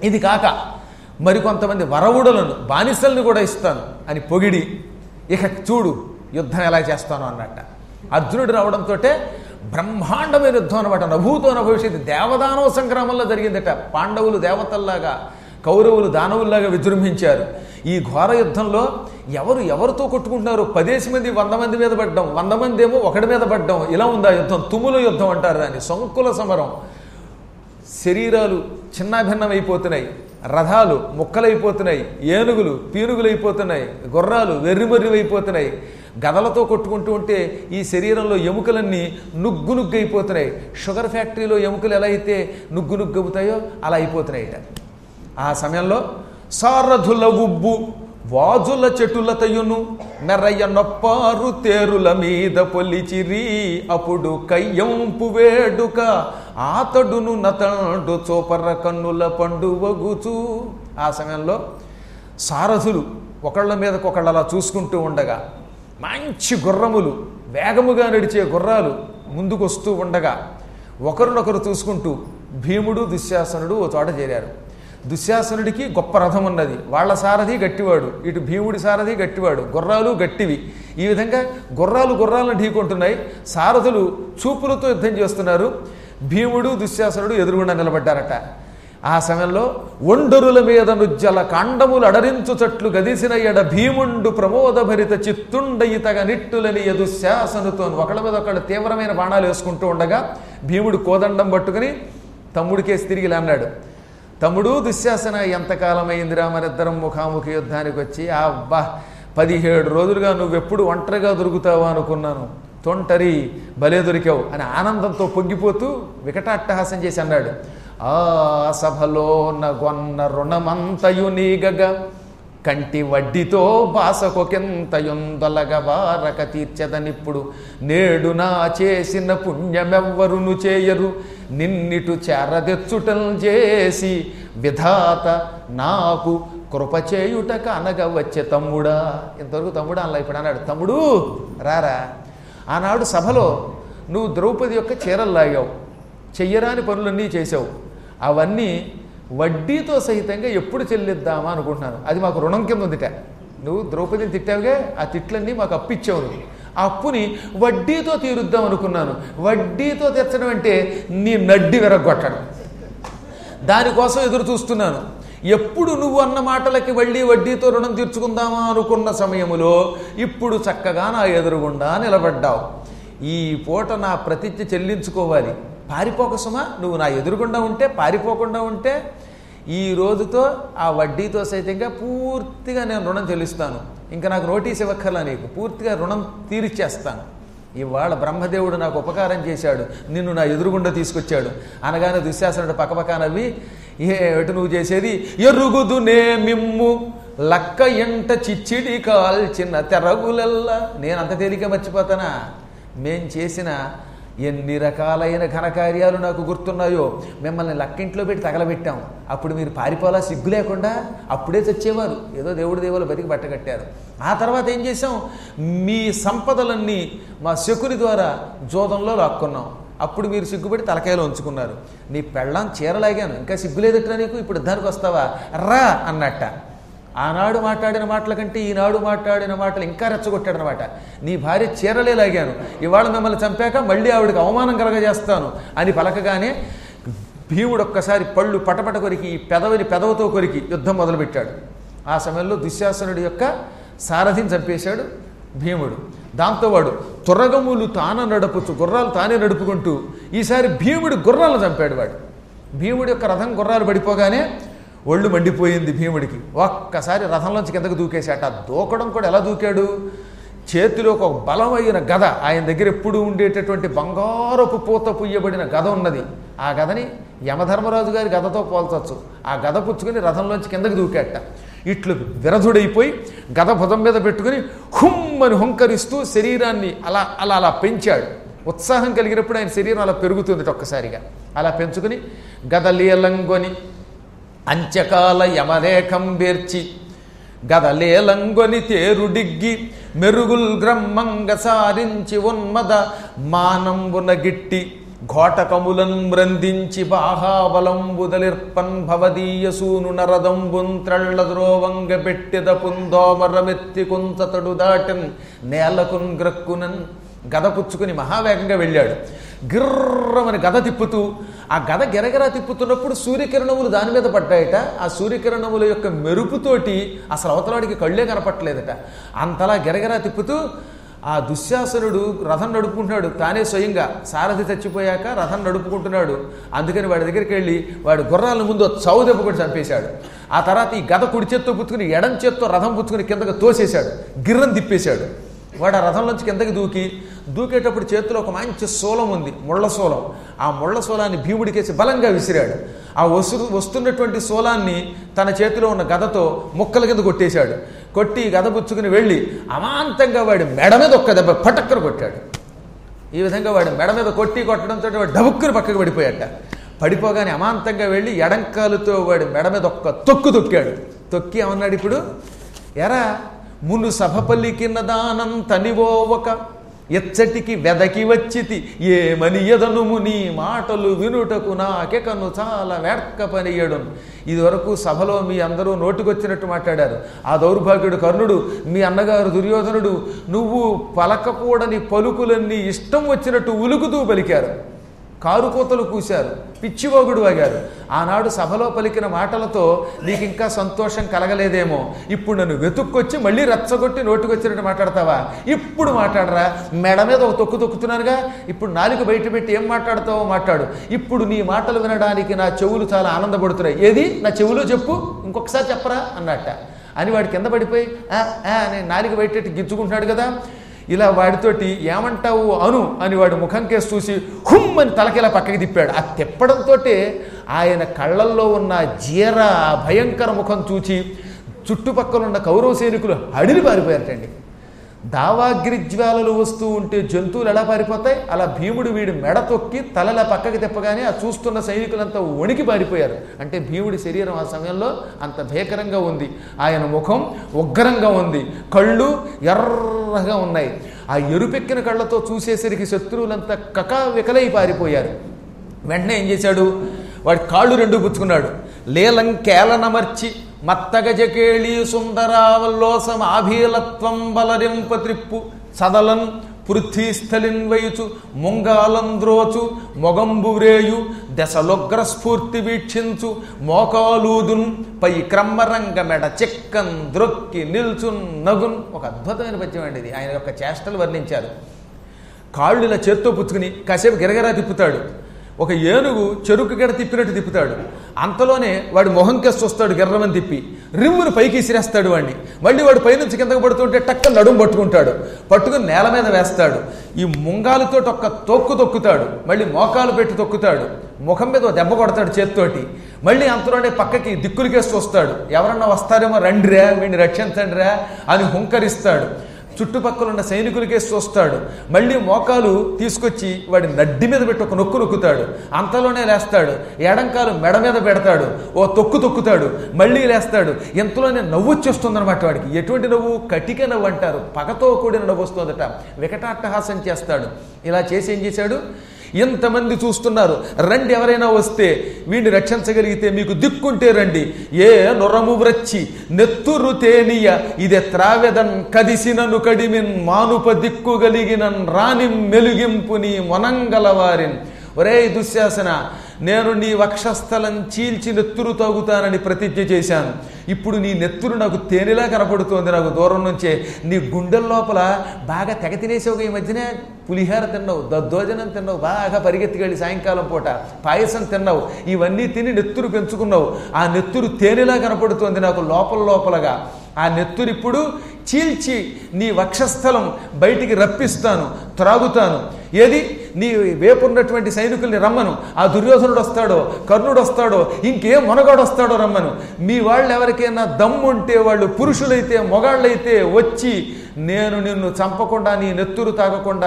ఇది కాక మరికొంతమంది వరవుడులను బానిసల్ని కూడా ఇస్తాను అని పొగిడి ఇక చూడు యుద్ధం ఎలా చేస్తాను అన్నట్ట అర్జునుడు రావడంతో బ్రహ్మాండమైన యుద్ధం అనమాట నభూతో భవిష్యత్తు దేవదానవ సంగ్రామంలో జరిగిందట పాండవులు దేవతల్లాగా కౌరవులు దానవుల్లాగా విజృంభించారు ఈ ఘోర యుద్ధంలో ఎవరు ఎవరితో కొట్టుకుంటున్నారు పదేసి మంది వంద మంది మీద పడ్డం వంద మంది ఏమో ఒకటి మీద పడ్డం ఇలా ఉంది ఆ యుద్ధం తుముల యుద్ధం అంటారు దాన్ని సంకుల సమరం శరీరాలు చిన్నాభిన్నమైపోతున్నాయి రథాలు ముక్కలైపోతున్నాయి ఏనుగులు పీనుగులైపోతున్నాయి గుర్రాలు వెర్రిమర్రివైపోతున్నాయి గదలతో కొట్టుకుంటూ ఉంటే ఈ శరీరంలో ఎముకలన్నీ నుగ్గు నుగ్గు అయిపోతున్నాయి షుగర్ ఫ్యాక్టరీలో ఎముకలు ఎలా అయితే నుగ్గు నుగ్గు అవుతాయో అలా అయిపోతున్నాయిట ఆ సమయంలో సారథుల ఉబ్బు వాజుల చెటులతయును మెర్రయ్య నొప్పారు తేరుల మీద పొలిచిరి అప్పుడు కయ్యంపు వేడుక ఆతడును నతండు చోపర్ర కన్నుల పండు వగుచు ఆ సమయంలో సారథులు ఒకళ్ళ మీదకి ఒకళ్ళు అలా చూసుకుంటూ ఉండగా మంచి గుర్రములు వేగముగా నడిచే గుర్రాలు ముందుకొస్తూ ఉండగా ఒకరినొకరు చూసుకుంటూ భీముడు దుశ్శాసనుడు ఓ చోట చేరారు దుశ్శాసనుడికి గొప్ప రథం ఉన్నది వాళ్ళ సారథి గట్టివాడు ఇటు భీముడి సారథి గట్టివాడు గుర్రాలు గట్టివి ఈ విధంగా గుర్రాలు గుర్రాలను ఢీకొంటున్నాయి సారథులు చూపులతో యుద్ధం చేస్తున్నారు భీముడు దుశ్శాసనుడు ఎదురుగుండా నిలబడ్డారట ఆ సమయంలో ఒండరుల మీద నుజ్జల కాండములు అడరించు చట్లు గదిసిన ఎడ భీముండు ప్రమోదభరిత చిత్తుండయితగ నిట్టులని ఎదుశ్శాసనుతో ఒకళ్ళ మీద ఒకళ్ళు తీవ్రమైన బాణాలు వేసుకుంటూ ఉండగా భీముడు కోదండం పట్టుకుని తమ్ముడికేసి తిరిగి ఇలా అన్నాడు తమ్ముడు దుశ్శాసన ఎంతకాలమైందిరా మనిద్దరం ముఖాముఖి యుద్ధానికి వచ్చి ఆ అబ్బా పదిహేడు రోజులుగా నువ్వెప్పుడు ఒంటరిగా దొరుకుతావా అనుకున్నాను తొంటరి భలే దొరికావు అని ఆనందంతో పొంగిపోతూ వికటాట్టహాసం చేసి అన్నాడు ఆ సభలో నగొన్న రుణమంతయు నీగగ కంటి వడ్డీతో బాసకొకెంతయుందొలగ వారక తీర్చదనిప్పుడు నేడు నా చేసిన పుణ్యమెవ్వరును చేయరు నిన్నిటు చేరదెచ్చుటం చేసి విధాత నాకు కృపచేయుటక అనగ వచ్చే తమ్ముడా ఇంతవరకు తమ్ముడా అలా ఇప్పుడు అన్నాడు తమ్ముడు రారా ఆనాడు సభలో నువ్వు ద్రౌపది యొక్క చీరలు లాగావు చెయ్యరాని పనులన్నీ చేసావు అవన్నీ వడ్డీతో సహితంగా ఎప్పుడు చెల్లిద్దామా అనుకుంటున్నాను అది మాకు రుణం కింద ఉందిట నువ్వు ద్రౌపదిని తిట్టావుగా ఆ తిట్లన్నీ మాకు అప్పిచ్చావు నువ్వు ఆ అప్పుని వడ్డీతో తీరుద్దాం అనుకున్నాను వడ్డీతో తెచ్చడం అంటే నీ నడ్డి విరగొట్టడం దానికోసం ఎదురు చూస్తున్నాను ఎప్పుడు నువ్వు అన్న మాటలకి వడ్డీ వడ్డీతో రుణం తీర్చుకుందామా అనుకున్న సమయములో ఇప్పుడు చక్కగా నా ఎదురుగుండా నిలబడ్డావు ఈ పూట నా ప్రతిజ్ఞ చెల్లించుకోవాలి పారిపోక సుమా నువ్వు నా ఎదురుగుండా ఉంటే పారిపోకుండా ఉంటే ఈ రోజుతో ఆ వడ్డీతో సైతంగా పూర్తిగా నేను రుణం చెల్లిస్తాను ఇంకా నాకు నోటీస్ ఇవ్వక్కర్లా నీకు పూర్తిగా రుణం తీరిచ్చేస్తాను ఇవాళ బ్రహ్మదేవుడు నాకు ఉపకారం చేశాడు నిన్ను నా ఎదురుగుండా తీసుకొచ్చాడు అనగానే దుశ్శాసనుడు పక్కపక్క నవ్వి ఏమిటి నువ్వు చేసేది ఎరుగుదునే మిమ్ము లక్క ఎంట చిచ్చిడి కాల్చిన తెరగులల్లా నేను అంత తేలిక మర్చిపోతానా మేం చేసిన ఎన్ని రకాలైన ఘనకార్యాలు నాకు గుర్తున్నాయో మిమ్మల్ని లక్కింట్లో పెట్టి తగలబెట్టాం అప్పుడు మీరు పారిపోలా సిగ్గు లేకుండా అప్పుడే చచ్చేవారు ఏదో దేవుడి దేవులు బతికి పట్టగట్టారు ఆ తర్వాత ఏం చేసాం మీ సంపదలన్నీ మా శకుని ద్వారా జోదంలో లాక్కున్నాం అప్పుడు మీరు సిగ్గుపడి తలకాయలో ఉంచుకున్నారు నీ పెళ్ళాం చీరలాగాను ఇంకా సిగ్గులేదట్రా నీకు ఇప్పుడు దానికి వస్తావా రా అన్నట్ట ఆనాడు మాట్లాడిన మాటల కంటే ఈనాడు మాట్లాడిన మాటలు ఇంకా రెచ్చగొట్టాడనమాట నీ భార్య చీరలే లాగాను ఇవాళ మిమ్మల్ని చంపాక మళ్ళీ ఆవిడకి అవమానం కలగజేస్తాను అని పలకగానే భీముడు ఒక్కసారి పళ్ళు పటపట కొరికి ఈ పెదవిని పెదవతో కొరికి యుద్ధం మొదలుపెట్టాడు ఆ సమయంలో దుశ్శాసనుడి యొక్క సారథిని చంపేశాడు భీముడు దాంతో వాడు తురగములు తాన నడుపుచు గుర్రాలు తానే నడుపుకుంటూ ఈసారి భీముడి గుర్రాలను చంపాడు వాడు భీముడి యొక్క రథం గుర్రాలు పడిపోగానే ఒళ్ళు మండిపోయింది భీముడికి ఒక్కసారి రథంలోంచి కిందకు దూకేశాట దూకడం కూడా ఎలా దూకాడు చేతిలో ఒక బలమైన గద ఆయన దగ్గర ఎప్పుడు ఉండేటటువంటి బంగారపు పూత పుయ్యబడిన గద ఉన్నది ఆ గదని యమధర్మరాజు గారి గదతో పోల్చొచ్చు ఆ గద పుచ్చుకొని రథంలోంచి కిందకి దూకేట ఇట్లు విరధుడైపోయి గద భుజం మీద పెట్టుకుని హుమ్మని హుంకరిస్తూ శరీరాన్ని అలా అలా అలా పెంచాడు ఉత్సాహం కలిగినప్పుడు ఆయన శరీరం అలా పెరుగుతుంది ఒక్కసారిగా అలా పెంచుకుని గద లీలంగొని అంత్యకాల యమరేఖం బేర్చి గదలేలంగొని తేరుడిగ్గి మెరుగుల్ గ్రమ్మంగ సారించి ఉన్మద మానంబున గిట్టి ఘోటకములన్ మ్రందించి బాహాబలంబుదలిర్పన్ భవదీయసూను నరదంబున్ త్రళ్ళ ద్రోవంగ పెట్టెద పుందోమరమెత్తి కుంచతడు దాటన్ నేలకున్ గ్రక్కునన్ గద పుచ్చుకుని మహావేగంగా వెళ్ళాడు గిర్రమని గద తిప్పుతూ ఆ గద గిరగిరా తిప్పుతున్నప్పుడు సూర్యకిరణములు దాని మీద పడ్డాయట ఆ సూర్యకిరణముల యొక్క మెరుపుతోటి అసలు అవతలాడికి కళ్ళే కనపట్టలేదట అంతలా గిరగిరా తిప్పుతూ ఆ దుశ్శాసనుడు రథం నడుపుకుంటున్నాడు తానే స్వయంగా సారథి చచ్చిపోయాక రథం నడుపుకుంటున్నాడు అందుకని వాడి దగ్గరికి వెళ్ళి వాడి గుర్రాల ముందు చౌ దెబ్బ కూడా చంపేశాడు ఆ తర్వాత ఈ గద కుడి చేత్తో పుచ్చుకుని ఎడం చేత్తో రథం పుచ్చుకుని కిందకు తోసేశాడు గిర్రం తిప్పేశాడు వాడు ఆ రథంలోంచి కిందకి దూకి దూకేటప్పుడు చేతిలో ఒక మంచి శూలం ఉంది ముళ్ళ శూలం ఆ ముళ్ళ శూలాన్ని భీముడికేసి బలంగా విసిరాడు ఆ వసు వస్తున్నటువంటి శూలాన్ని తన చేతిలో ఉన్న గదతో ముక్కల కింద కొట్టేశాడు కొట్టి గద పుచ్చుకుని వెళ్ళి అమాంతంగా వాడి మెడ మీద ఒక్క దెబ్బ పటక్కర కొట్టాడు ఈ విధంగా వాడు మెడ మీద కొట్టి కొట్టడంతో వాడు డబుక్కుని పక్కకు పడిపోయాట పడిపోగానే అమాంతంగా వెళ్ళి ఎడంకాలుతో వాడి మెడ మీద ఒక్క తొక్కు తొక్కాడు తొక్కి ఏమన్నాడు ఇప్పుడు ఎరా మును సభ పలికిన దానం తనివోవక ఎచ్చటికి వెదకి వచ్చితి ఏమని ఎదనుము నీ మాటలు వినుటకు నాకెకను చాలా వేడ్క పనియడును ఇదివరకు సభలో మీ అందరూ నోటికొచ్చినట్టు మాట్లాడారు ఆ దౌర్భాగ్యుడు కర్ణుడు మీ అన్నగారు దుర్యోధనుడు నువ్వు పలకకూడని పలుకులన్నీ ఇష్టం వచ్చినట్టు ఉలుకుతూ పలికారు కారు కోతలు కూశారు పిచ్చివోగుడు వాగారు ఆనాడు సభలో పలికిన మాటలతో నీకు ఇంకా సంతోషం కలగలేదేమో ఇప్పుడు నన్ను వెతుక్కొచ్చి మళ్ళీ రెచ్చగొట్టి నోటుకొచ్చినట్టు మాట్లాడతావా ఇప్పుడు మాట్లాడరా మెడ మీద ఒక తొక్కు తొక్కుతున్నానుగా ఇప్పుడు నాలుగు బయట పెట్టి ఏం మాట్లాడతావో మాట్లాడు ఇప్పుడు నీ మాటలు వినడానికి నా చెవులు చాలా ఆనందపడుతున్నాయి ఏది నా చెవులు చెప్పు ఇంకొకసారి చెప్పరా అన్నట్ట అని వాడు కింద పడిపోయి "ఆ, ఆ" అని నాలుగు బయటెట్టి గిచ్చుకుంటున్నాడు కదా ఇలా వాడితోటి ఏమంటావు అను అని వాడు ముఖం కేసి చూసి హుమ్ అని తలకిలా పక్కకి తిప్పాడు ఆ తిప్పడంతో ఆయన కళ్ళల్లో ఉన్న జీర ఆ భయంకర ముఖం చూచి చుట్టుపక్కల ఉన్న కౌరవ సైనికులు అడిలి పారిపోయారటండి దావాగ్రిజ్వాలలు వస్తూ ఉంటే జంతువులు ఎలా పారిపోతాయి అలా భీముడు వీడి మెడ తొక్కి తలలా పక్కకి తిప్పగానే ఆ చూస్తున్న సైనికులంతా వణికి పారిపోయారు అంటే భీముడి శరీరం ఆ సమయంలో అంత భీకరంగా ఉంది ఆయన ముఖం ఉగ్రంగా ఉంది కళ్ళు ఎర్రగా ఉన్నాయి ఆ ఎరుపెక్కిన కళ్ళతో చూసేసరికి శత్రువులంతా కకా వికలై పారిపోయారు వెంటనే ఏం చేశాడు వాడి కాళ్ళు రెండు పుచ్చుకున్నాడు లేలం కేలనమర్చి మత్తగజకేళి సుందరావల్లోసం ఆభీలత్వం బలరింప త్రిప్పు సదలన్ పృథ్వీస్థలిన్ వయుచు ముంగాలం ద్రోచు మొగంబు వ్రేయు దశలొగ్ర స్ఫూర్తి వీక్షించు మోకాలూదున్ పై క్రమ్మరంగ మెడ చిక్కన్ ద్రొక్కి నిల్చున్ నగున్ ఒక అద్భుతమైన పద్యం అండి ఇది ఆయన యొక్క చేష్టలు వర్ణించారు కాళ్ళు ఇలా చేత్తో పుచ్చుకుని కాసేపు గిరగిరా తిప్పుతాడు ఒక ఏనుగు చెరుకు గడ తిప్పినట్టు తిప్పుతాడు అంతలోనే వాడు మొహం కేసి వస్తాడు గిర్రమని తిప్పి రిమ్మును పైకి ఇసిరేస్తాడు వాడిని మళ్ళీ వాడు పైనుంచి కిందకు పడుతుంటే టక్క నడుము పట్టుకుంటాడు పట్టుకుని నేల మీద వేస్తాడు ఈ ముంగాలతో ఒక్క తొక్కు తొక్కుతాడు మళ్ళీ మోకాలు పెట్టి తొక్కుతాడు ముఖం మీద ఓ దెబ్బ కొడతాడు చేత్తోటి మళ్ళీ అంతలోనే పక్కకి దిక్కులకేసి వస్తాడు ఎవరన్నా వస్తారేమో రండిరా వీడిని రక్షించండిరా అని హుంకరిస్తాడు చుట్టుపక్కల ఉన్న సైనికులకేసి చూస్తాడు మళ్ళీ మోకాలు తీసుకొచ్చి వాడి నడ్డి మీద పెట్టి ఒక నొక్కు నొక్కుతాడు అంతలోనే లేస్తాడు ఎడంకాలు మెడ మీద పెడతాడు ఓ తొక్కు తొక్కుతాడు మళ్ళీ లేస్తాడు ఇంతలోనే నవ్వు వచ్చేస్తుందన్నమాట వాడికి ఎటువంటి నవ్వు కటిక నవ్వు అంటారు పగతో కూడిన నవ్వు వస్తుందట వికటాట్టహాసం చేస్తాడు ఇలా చేసి ఏం చేశాడు ఇంతమంది చూస్తున్నారు రండి ఎవరైనా వస్తే వీడిని రక్షించగలిగితే మీకు దిక్కుంటే రండి ఏ నొరము వ్రచ్చి నెత్తురు తేనియ ఇదే త్రావెదన్ కదిసినను కడిమిన్ మానుప దిక్కుగలిగినన్ రాని మెలుగింపు నీ మొనంగలవారిన్ ఒరే దుశ్శాసన నేను నీ వక్షస్థలం చీల్చి నెత్తురు తాగుతానని ప్రతిజ్ఞ చేశాను ఇప్పుడు నీ నెత్తురు నాకు తేనెలా కనపడుతోంది నాకు దూరం నుంచే నీ గుండెల లోపల బాగా తెగ తినేసావు ఈ మధ్యనే పులిహార తిన్నావు దద్దోజనం తిన్నావు బాగా పరిగెత్తికెళ్ళి సాయంకాలం పూట పాయసం తిన్నావు ఇవన్నీ తిని నెత్తురు పెంచుకున్నావు ఆ నెత్తురు తేనెలా కనపడుతోంది నాకు లోపల లోపలగా ఆ నెత్తురు ఇప్పుడు చీల్చి నీ వక్షస్థలం బయటికి రప్పిస్తాను త్రాగుతాను ఏది నీ వేపున్నటువంటి సైనికుల్ని రమ్మను ఆ దుర్యోధనుడు వస్తాడో కర్ణుడు వస్తాడో ఇంకేం మొనగాడు వస్తాడో రమ్మను మీ వాళ్ళు ఎవరికైనా దమ్ముంటే వాళ్ళు పురుషులైతే మొగాళ్ళైతే వచ్చి నేను నిన్ను చంపకుండా నీ నెత్తురు తాగకుండా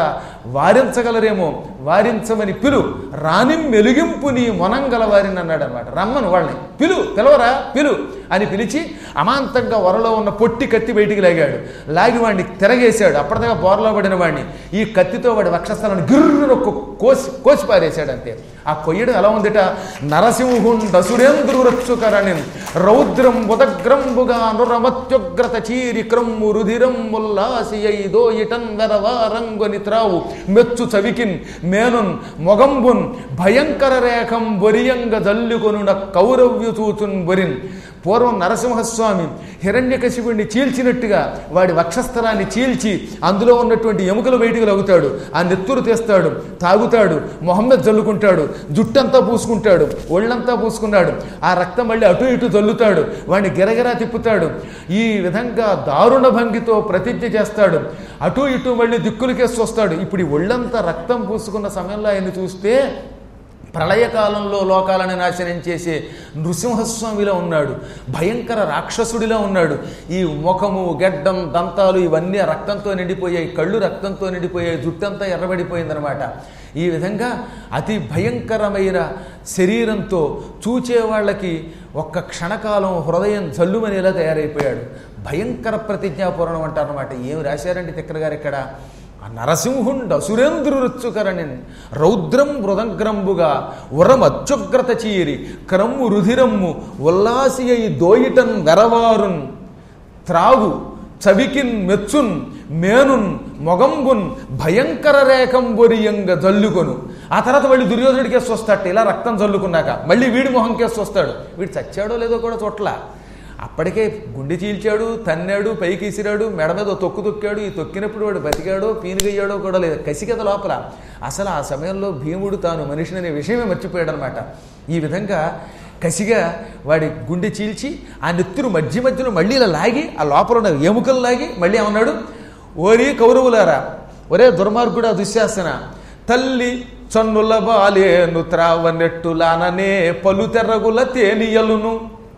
వారించగలరేమో వారించమని పిలు రాని మెలుగింపు నీ మొనంగల వారిని అన్నాడు అనమాట రమ్మను వాళ్ళని పిలు పిలవరా పిలు అని పిలిచి అమాంతంగా వరలో ఉన్న పొట్టి కత్తి బయటికి లాగాడు లాగి వాడిని తిరగేశాడు అప్పటిదాకా బోర్లో పడిన వాడిని ఈ కత్తితో వాడి వక్షస్థలాన్ని గిర్రున కొ- కోసి కోసి పారేశాడు అంతే ఆ కొయ్యడం ఎలా ఉందిట నరసింహుండ సురేంద్రురచ్చుకరణి రౌద్రం ఉదగ్రంబుగా నురమత్యుగ్రత చీరి క్రమ్ము రుధిరం ముల్లాసియైదో ఇటన్ వెరవారంగొని త్రావు మెచ్చు చవికిన్ మేనున్ మొగంబున్ భయంకర రేఖం బొరియంగ జల్లుకొనున కౌరవ్యు చూచున్ బొరిన్ పూర్వం నరసింహస్వామి హిరణ్యకశిపుణ్ణి చీల్చినట్టుగా వాడి వక్షస్థలాన్ని చీల్చి అందులో ఉన్నటువంటి ఎముకలు బయటికి లగుతాడు ఆ నెత్తురు తీస్తాడు తాగుతాడు మొహమ్మద్ జల్లుకుంటాడు జుట్టంతా పూసుకుంటాడు ఒళ్ళంతా పూసుకున్నాడు ఆ రక్తం మళ్ళీ అటు ఇటు జల్లుతాడు వాడిని గిరగిరా తిప్పుతాడు ఈ విధంగా దారుణ భంగితో ప్రతిజ్ఞ చేస్తాడు అటు ఇటు మళ్ళీ దిక్కులకేసి వస్తాడు ఇప్పుడు ఈ ఒళ్ళంతా రక్తం పూసుకున్న సమయంలో ఆయన చూస్తే ప్రళయకాలంలో లోకాలను నాశనం చేసే నృసింహస్వామిలో ఉన్నాడు భయంకర రాక్షసుడిలో ఉన్నాడు ఈ ముఖము గెడ్డం దంతాలు ఇవన్నీ రక్తంతో నిండిపోయాయి కళ్ళు రక్తంతో నిండిపోయాయి జుట్టంతా ఎర్రబడిపోయిందనమాట ఈ విధంగా అతి భయంకరమైన శరీరంతో చూచే వాళ్ళకి ఒక్క క్షణకాలం హృదయం జల్లుమనేలా తయారైపోయాడు భయంకర ప్రతిజ్ఞాపూరణం అంటారనమాట ఏమి రాశారండి తిక్కర గారు ఇక్కడ ఆ నరసింహుండ సురేంద్రురుచ్చుకరణి రౌద్రం మృదంగ్రంబుగా ఉరం అత్యుగ్రత చీరి క్రమ్ము రుధిరమ్ము ఉల్లాసి అయి దోయిటన్ వెరవారున్ త్రాగు చవికిన్ మెచ్చున్ మేనున్ మొగంబున్ భయంకర రేఖం బొరియంగ జల్లుకొను ఆ తర్వాత మళ్ళీ దుర్యోధనుడికి కేసు వస్తాడు ఇలా రక్తం జల్లుకున్నాక మళ్ళీ వీడి మొహం కేసు వస్తాడు వీడు చచ్చాడో లేదో కూడా చోట్ల అప్పటికే గుండె చీల్చాడు తన్నాడు పైకి ఇసిరాడు మెడ మీద ఓ తొక్కు తొక్కాడు ఈ తొక్కినప్పుడు వాడు బతికాడో పీనుగయ్యాడో కూడా లేదు కసిగత లోపల అసలు ఆ సమయంలో భీముడు తాను మనిషిని అనే విషయమే మర్చిపోయాడు అనమాట ఈ విధంగా కసిగా వాడి గుండె చీల్చి ఆ నెత్తురు మధ్య మధ్యలో మళ్ళీ ఇలా లాగి ఆ లోపల ఉన్న ఎముకలు లాగి మళ్ళీ ఏమన్నాడు ఓరి కౌరవులారా ఒరే దుర్మార్గుడా దుశ్శాసన తల్లి చన్నుల బాలేను త్రావనెట్టులాననే పలు తెర్రగుల తేనియలును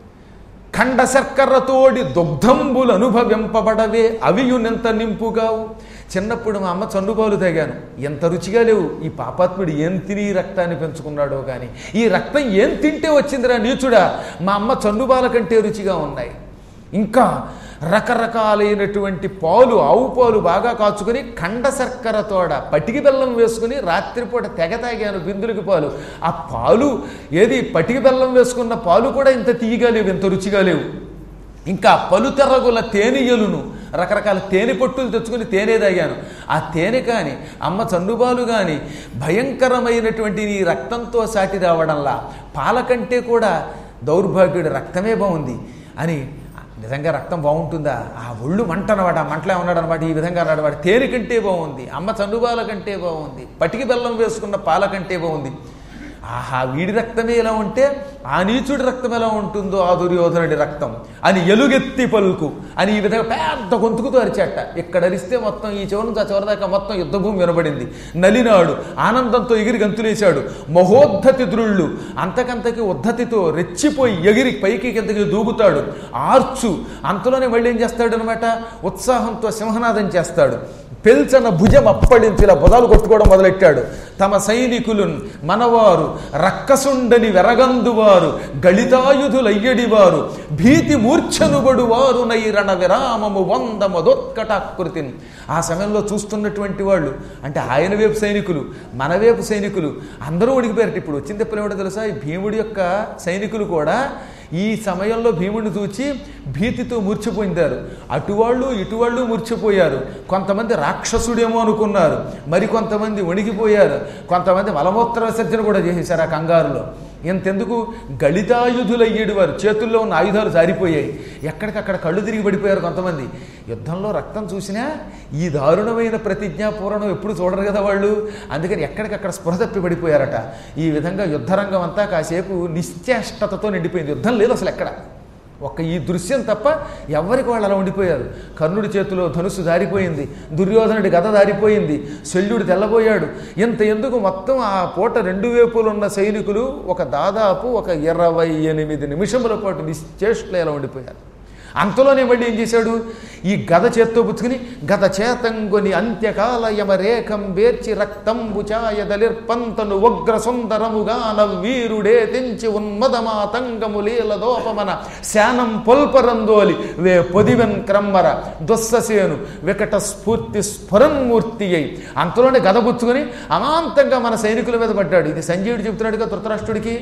ఖండ శర్కరతోడి దుగ్ధంబులు అనుభవింపబడవే అవియునెంత నింపుగావు చిన్నప్పుడు మా అమ్మ చండుబాలు తాగాను ఎంత రుచిగా లేవు ఈ పాపాత్ముడు ఏం తిని ఈ రక్తాన్ని పెంచుకున్నాడో కానీ ఈ రక్తం ఏం తింటే వచ్చిందిరా నీచుడా మా అమ్మ చండుబాల కంటే రుచిగా ఉన్నాయి ఇంకా రకరకాలైనటువంటి పాలు ఆవు పాలు బాగా కాచుకొని కండ శర్కర తోడ పటికి బెల్లం వేసుకుని రాత్రిపూట తెగ తాగాను బిందులకి పాలు ఆ పాలు ఏది పటికి బెల్లం వేసుకున్న పాలు కూడా ఇంత తీయగా లేవు ఇంత రుచిగా లేవు ఇంకా పలుతెర్రగుల తేనెయలును రకరకాల తేనె పొట్టులు తెచ్చుకుని తేనె తాగాను ఆ తేనె కానీ అమ్మ చండుబాలు కానీ భయంకరమైనటువంటి నీ రక్తంతో సాటి రావడంలా పాల కంటే కూడా దౌర్భాగ్యుడి రక్తమే బాగుంది అని నిజంగా రక్తం బాగుంటుందా ఆ ఒళ్ళు మంట అనమాట ఆ మంటలే ఉన్నాడు అనమాట ఈ విధంగా అన్నాడు వాడు తేనె కంటే బాగుంది అమ్మ చండుబాల కంటే బాగుంది పటికి బెల్లం వేసుకున్న పాల కంటే బాగుంది ఆహా వీడి రక్తమే ఎలా ఉంటే ఆ నీచుడి రక్తం ఎలా ఉంటుందో ఆ దుర్యోధనుడి రక్తం అని ఎలుగెత్తి పలుకు అని ఈ విధంగా పెద్ద గొంతుకుతో అరిచేట ఇక్కడ అరిస్తే మొత్తం ఈ చివరి నుంచి ఆ చివరి దాకా మొత్తం యుద్ధభూమి వినబడింది నలినాడు ఆనందంతో ఎగిరి గంతులేశాడు మహోద్ధతి ద్రుళ్ళు అంతకంతకి ఉద్ధతితో రెచ్చిపోయి ఎగిరి పైకి కిందకి దూకుతాడు ఆర్చు అంతలోనే మళ్ళీ ఏం చేస్తాడు అనమాట ఉత్సాహంతో సింహనాదం చేస్తాడు పెల్చన భుజం అప్పడించి ఇలా బుధాలు కొట్టుకోవడం మొదలెట్టాడు తమ సైనికులు మనవారు రక్కసుండని వెరగందువారు గళితాయుధులయ్యడివారు భీతి మూర్ఛనుబడు వారు నైరణ విరామము వంద మదోత్కటాకృతిని ఆ సమయంలో చూస్తున్నటువంటి వాళ్ళు అంటే ఆయన వైపు సైనికులు మన వైపు సైనికులు అందరూ ఉడికిపోయారట ఇప్పుడు వచ్చింది ఎప్పుడు తెలుసా ఈ భీముడి యొక్క సైనికులు కూడా ఈ సమయంలో భీముడిని చూచి భీతితో మూర్చిపోయిందారు అటువాళ్ళు ఇటువాళ్ళు మూర్చిపోయారు కొంతమంది రాక్షసుడేమో అనుకున్నారు మరి కొంతమంది వణికిపోయారు కొంతమంది మలమూత్ర విసర్జన కూడా చేసేశారు ఆ కంగారులో ఇంతెందుకు గళితాయుధులయ్యేడు వారు చేతుల్లో ఉన్న ఆయుధాలు జారిపోయాయి ఎక్కడికక్కడ కళ్ళు తిరిగి పడిపోయారు కొంతమంది యుద్ధంలో రక్తం చూసినా ఈ దారుణమైన ప్రతిజ్ఞాపూరణం ఎప్పుడు చూడరు కదా వాళ్ళు అందుకని ఎక్కడికక్కడ స్పృహ తప్పి పడిపోయారట ఈ విధంగా యుద్ధరంగం అంతా కాసేపు నిశ్చేష్టతతో నిండిపోయింది యుద్ధం లేదు అసలు ఎక్కడ ఒక్క ఈ దృశ్యం తప్ప ఎవరికి వాళ్ళు అలా ఉండిపోయారు కర్ణుడి చేతిలో ధనుసు దారిపోయింది దుర్యోధనుడి గద దారిపోయింది శల్యుడు తెల్లబోయాడు ఇంత ఎందుకు మొత్తం ఆ పూట రెండు వైపులు ఉన్న సైనికులు ఒక దాదాపు ఒక ఇరవై ఎనిమిది నిమిషముల పాటు నిశ్చేష్లు ఎలా ఉండిపోయారు అంతలోనే మళ్ళీ ఏం చేశాడు ఈ గద చేత్తో పుచ్చుకుని గద చేతంగొని అంత్యకాల యమరేఖం వేర్చి రక్తంబు ఛాయదలిర్పంతను ఉగ్ర సుందరముగాన వీరుడే తెంచి ఉన్మదమాతంగము లీల దోపమన శానం పొల్పరందోలి వే పొదివెన్ క్రమ్మర దుస్ససేను వికట స్ఫూర్తి స్ఫురన్మూర్తి అయి అంతలోనే గద పుచ్చుకుని అమాంతంగా మన సైనికుల మీద పడ్డాడు ఇది సంజీవుడు చెబుతున్నాడుగా ధృతరాష్ట్రుడికి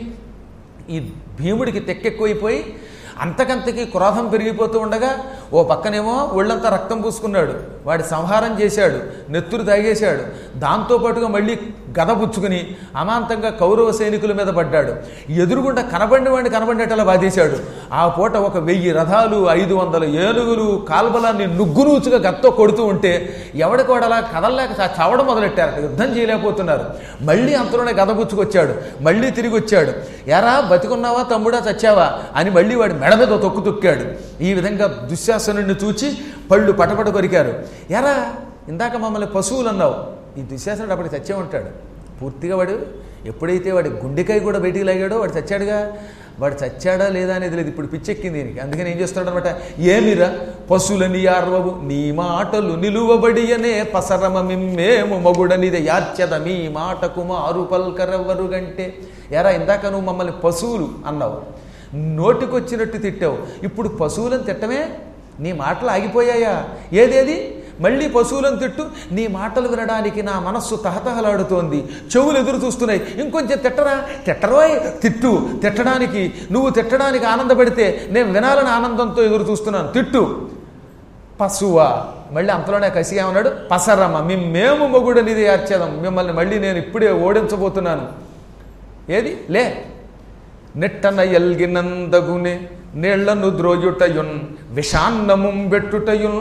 ఈ భీముడికి తెక్కెక్కువైపోయి అంతకంతకి క్రోధం పెరిగిపోతూ ఉండగా ఓ పక్కనేమో ఒళ్ళంతా రక్తం పూసుకున్నాడు వాడి సంహారం చేశాడు నెత్తురు తాగేశాడు దాంతోపాటుగా మళ్ళీ గద పుచ్చుకుని అమాంతంగా కౌరవ సైనికుల మీద పడ్డాడు ఎదురుగుండా కనబడిన వాడిని కనబడేటలా బాధేశాడు ఆ పూట ఒక వెయ్యి రథాలు ఐదు వందల ఏనుగులు కాల్బలాన్ని నుగ్గునూచుగా గత్తో కొడుతూ ఉంటే ఎవడికి వాడు అలా కదలలేక చ- చవడం మొదలెట్టారట యుద్ధం చేయలేకపోతున్నారు మళ్ళీ అంతలోనే గద పుచ్చుకొచ్చాడు మళ్ళీ తిరిగి వచ్చాడు ఎరా బతికున్నావా తమ్ముడా చచ్చావా అని మళ్ళీ వాడి మెడ మీద తొక్కు తొక్కాడు ఈ విధంగా దుశ్శాసనుడిని చూచి పళ్ళు పటపట కొరికారు ఎరా ఇందాక మమ్మల్ని పశువులు అన్నావు ఈ దుశ్శాసనుడు అప్పటికి చచ్చే ఉంటాడు పూర్తిగా వాడు ఎప్పుడైతే వాడి గుండెకాయ కూడా బయటికి లాగాడో వాడు చచ్చాడుగా వాడు చచ్చాడా లేదా అనేది లేదు ఇప్పుడు పిచ్చెక్కింది దీనికి అందుకని ఏం చేస్తాడు అనమాట ఏమిరా పశువులని యార్వవు నీ మాటలు నిలువబడి అనే పసరమ మిమ్మేము మగుడనిదే యార్చద మీ మాటకు మారు పల్కరెవ్వరు గంటే ఎరా ఇందాక నువ్వు మమ్మల్ని పశువులు అన్నావు నోటికొచ్చినట్టు తిట్టావు ఇప్పుడు పశువులను తిట్టమే నీ మాటలు ఆగిపోయాయా ఏదేది మళ్ళీ పశువులను తిట్టు నీ మాటలు వినడానికి నా మనస్సు తహతహలాడుతోంది చెవులు ఎదురు చూస్తున్నాయి ఇంకొంచెం తిట్టరా తిట్టరోయ్ తిట్టు తిట్టడానికి నువ్వు తిట్టడానికి ఆనందపడితే నేను వినాలని ఆనందంతో ఎదురు చూస్తున్నాను తిట్టు పశువా మళ్ళీ అంతలోనే కసిగా ఉన్నాడు పసరమ్మ మేము మొగుడు నిధి యార్చేదం మిమ్మల్ని మళ్ళీ నేను ఇప్పుడే ఓడించబోతున్నాను ఏది లే నెట్టన ఎల్గినందగునే నీళ్లను ద్రోయుటయున్ విషాన్నముం బెట్టుటయున్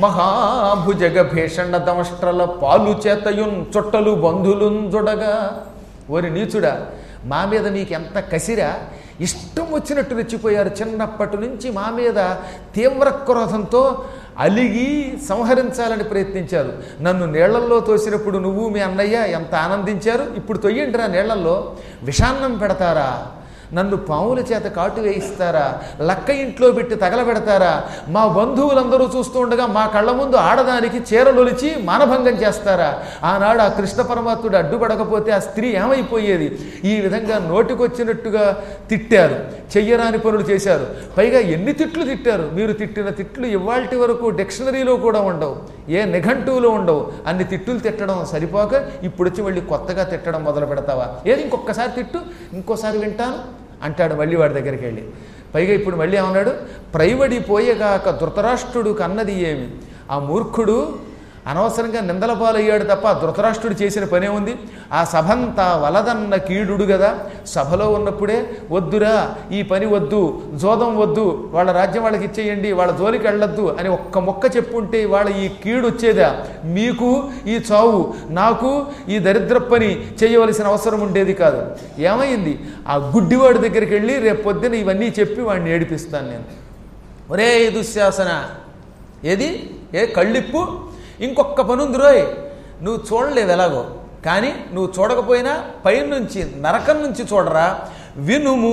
మహాభుజగ భీషణ దమష్ట్రల పాలు చేతయున్ చుట్టలు బంధులున్ జొడగా ఓరి నీచుడా మా మీద మీకు ఎంత కసిరా ఇష్టం వచ్చినట్టు రెచ్చిపోయారు చిన్నప్పటి నుంచి మా మీద తీవ్ర క్రోధంతో అలిగి సంహరించాలని ప్రయత్నించారు నన్ను నీళ్లల్లో తోసినప్పుడు నువ్వు మీ అన్నయ్య ఎంత ఆనందించారు ఇప్పుడు తొయ్యండిరా నీళ్లల్లో విషాన్నం పెడతారా నన్ను పాముల చేత కాటు వేయిస్తారా లక్క ఇంట్లో పెట్టి తగలబెడతారా మా బంధువులందరూ చూస్తూ ఉండగా మా కళ్ళ ముందు ఆడదానికి చీరలొలిచి మానభంగం చేస్తారా ఆనాడు ఆ కృష్ణ పరమాత్ముడు అడ్డుపడకపోతే ఆ స్త్రీ ఏమైపోయేది ఈ విధంగా నోటికొచ్చినట్టుగా తిట్టారు చెయ్యరాని పనులు చేశారు పైగా ఎన్ని తిట్లు తిట్టారు మీరు తిట్టిన తిట్లు ఇవాల్టి వరకు డిక్షనరీలో కూడా ఉండవు ఏ నిఘంటువులో ఉండవు అన్ని తిట్టులు తిట్టడం సరిపోక ఇప్పుడు వచ్చి మళ్ళీ కొత్తగా తిట్టడం మొదలు పెడతావా ఏది ఇంకొకసారి తిట్టు ఇంకోసారి వింటాను అంటాడు మళ్ళీ వాడి దగ్గరికి వెళ్ళి పైగా ఇప్పుడు మళ్ళీ ఏమన్నాడు ప్రైవడి పోయేగాక ధృతరాష్ట్రుడు కన్నది ఏమి ఆ మూర్ఖుడు అనవసరంగా నిందల పాలయ్యాడు తప్ప ధృతరాష్ట్రుడు చేసిన పనే ఉంది ఆ సభంతా వలదన్న కీడుడు కదా సభలో ఉన్నప్పుడే వద్దురా ఈ పని వద్దు జోదం వద్దు వాళ్ళ రాజ్యం వాళ్ళకి ఇచ్చేయండి వాళ్ళ జోలికి వెళ్ళొద్దు అని ఒక్క మొక్క చెప్పుంటే వాళ్ళ ఈ కీడు వచ్చేదా మీకు ఈ చావు నాకు ఈ దరిద్ర పని చేయవలసిన అవసరం ఉండేది కాదు ఏమైంది ఆ గుడ్డివాడి దగ్గరికి వెళ్ళి రేపు పొద్దున ఇవన్నీ చెప్పి వాడిని ఏడిపిస్తాను నేను ఒరే దుశ్శాసన ఏది ఏ కళ్ళిప్పు ఇంకొక పనుంది రోయ్ నువ్వు చూడలేదు ఎలాగో కానీ నువ్వు చూడకపోయినా పైనుంచి నరకం నుంచి చూడరా వినుము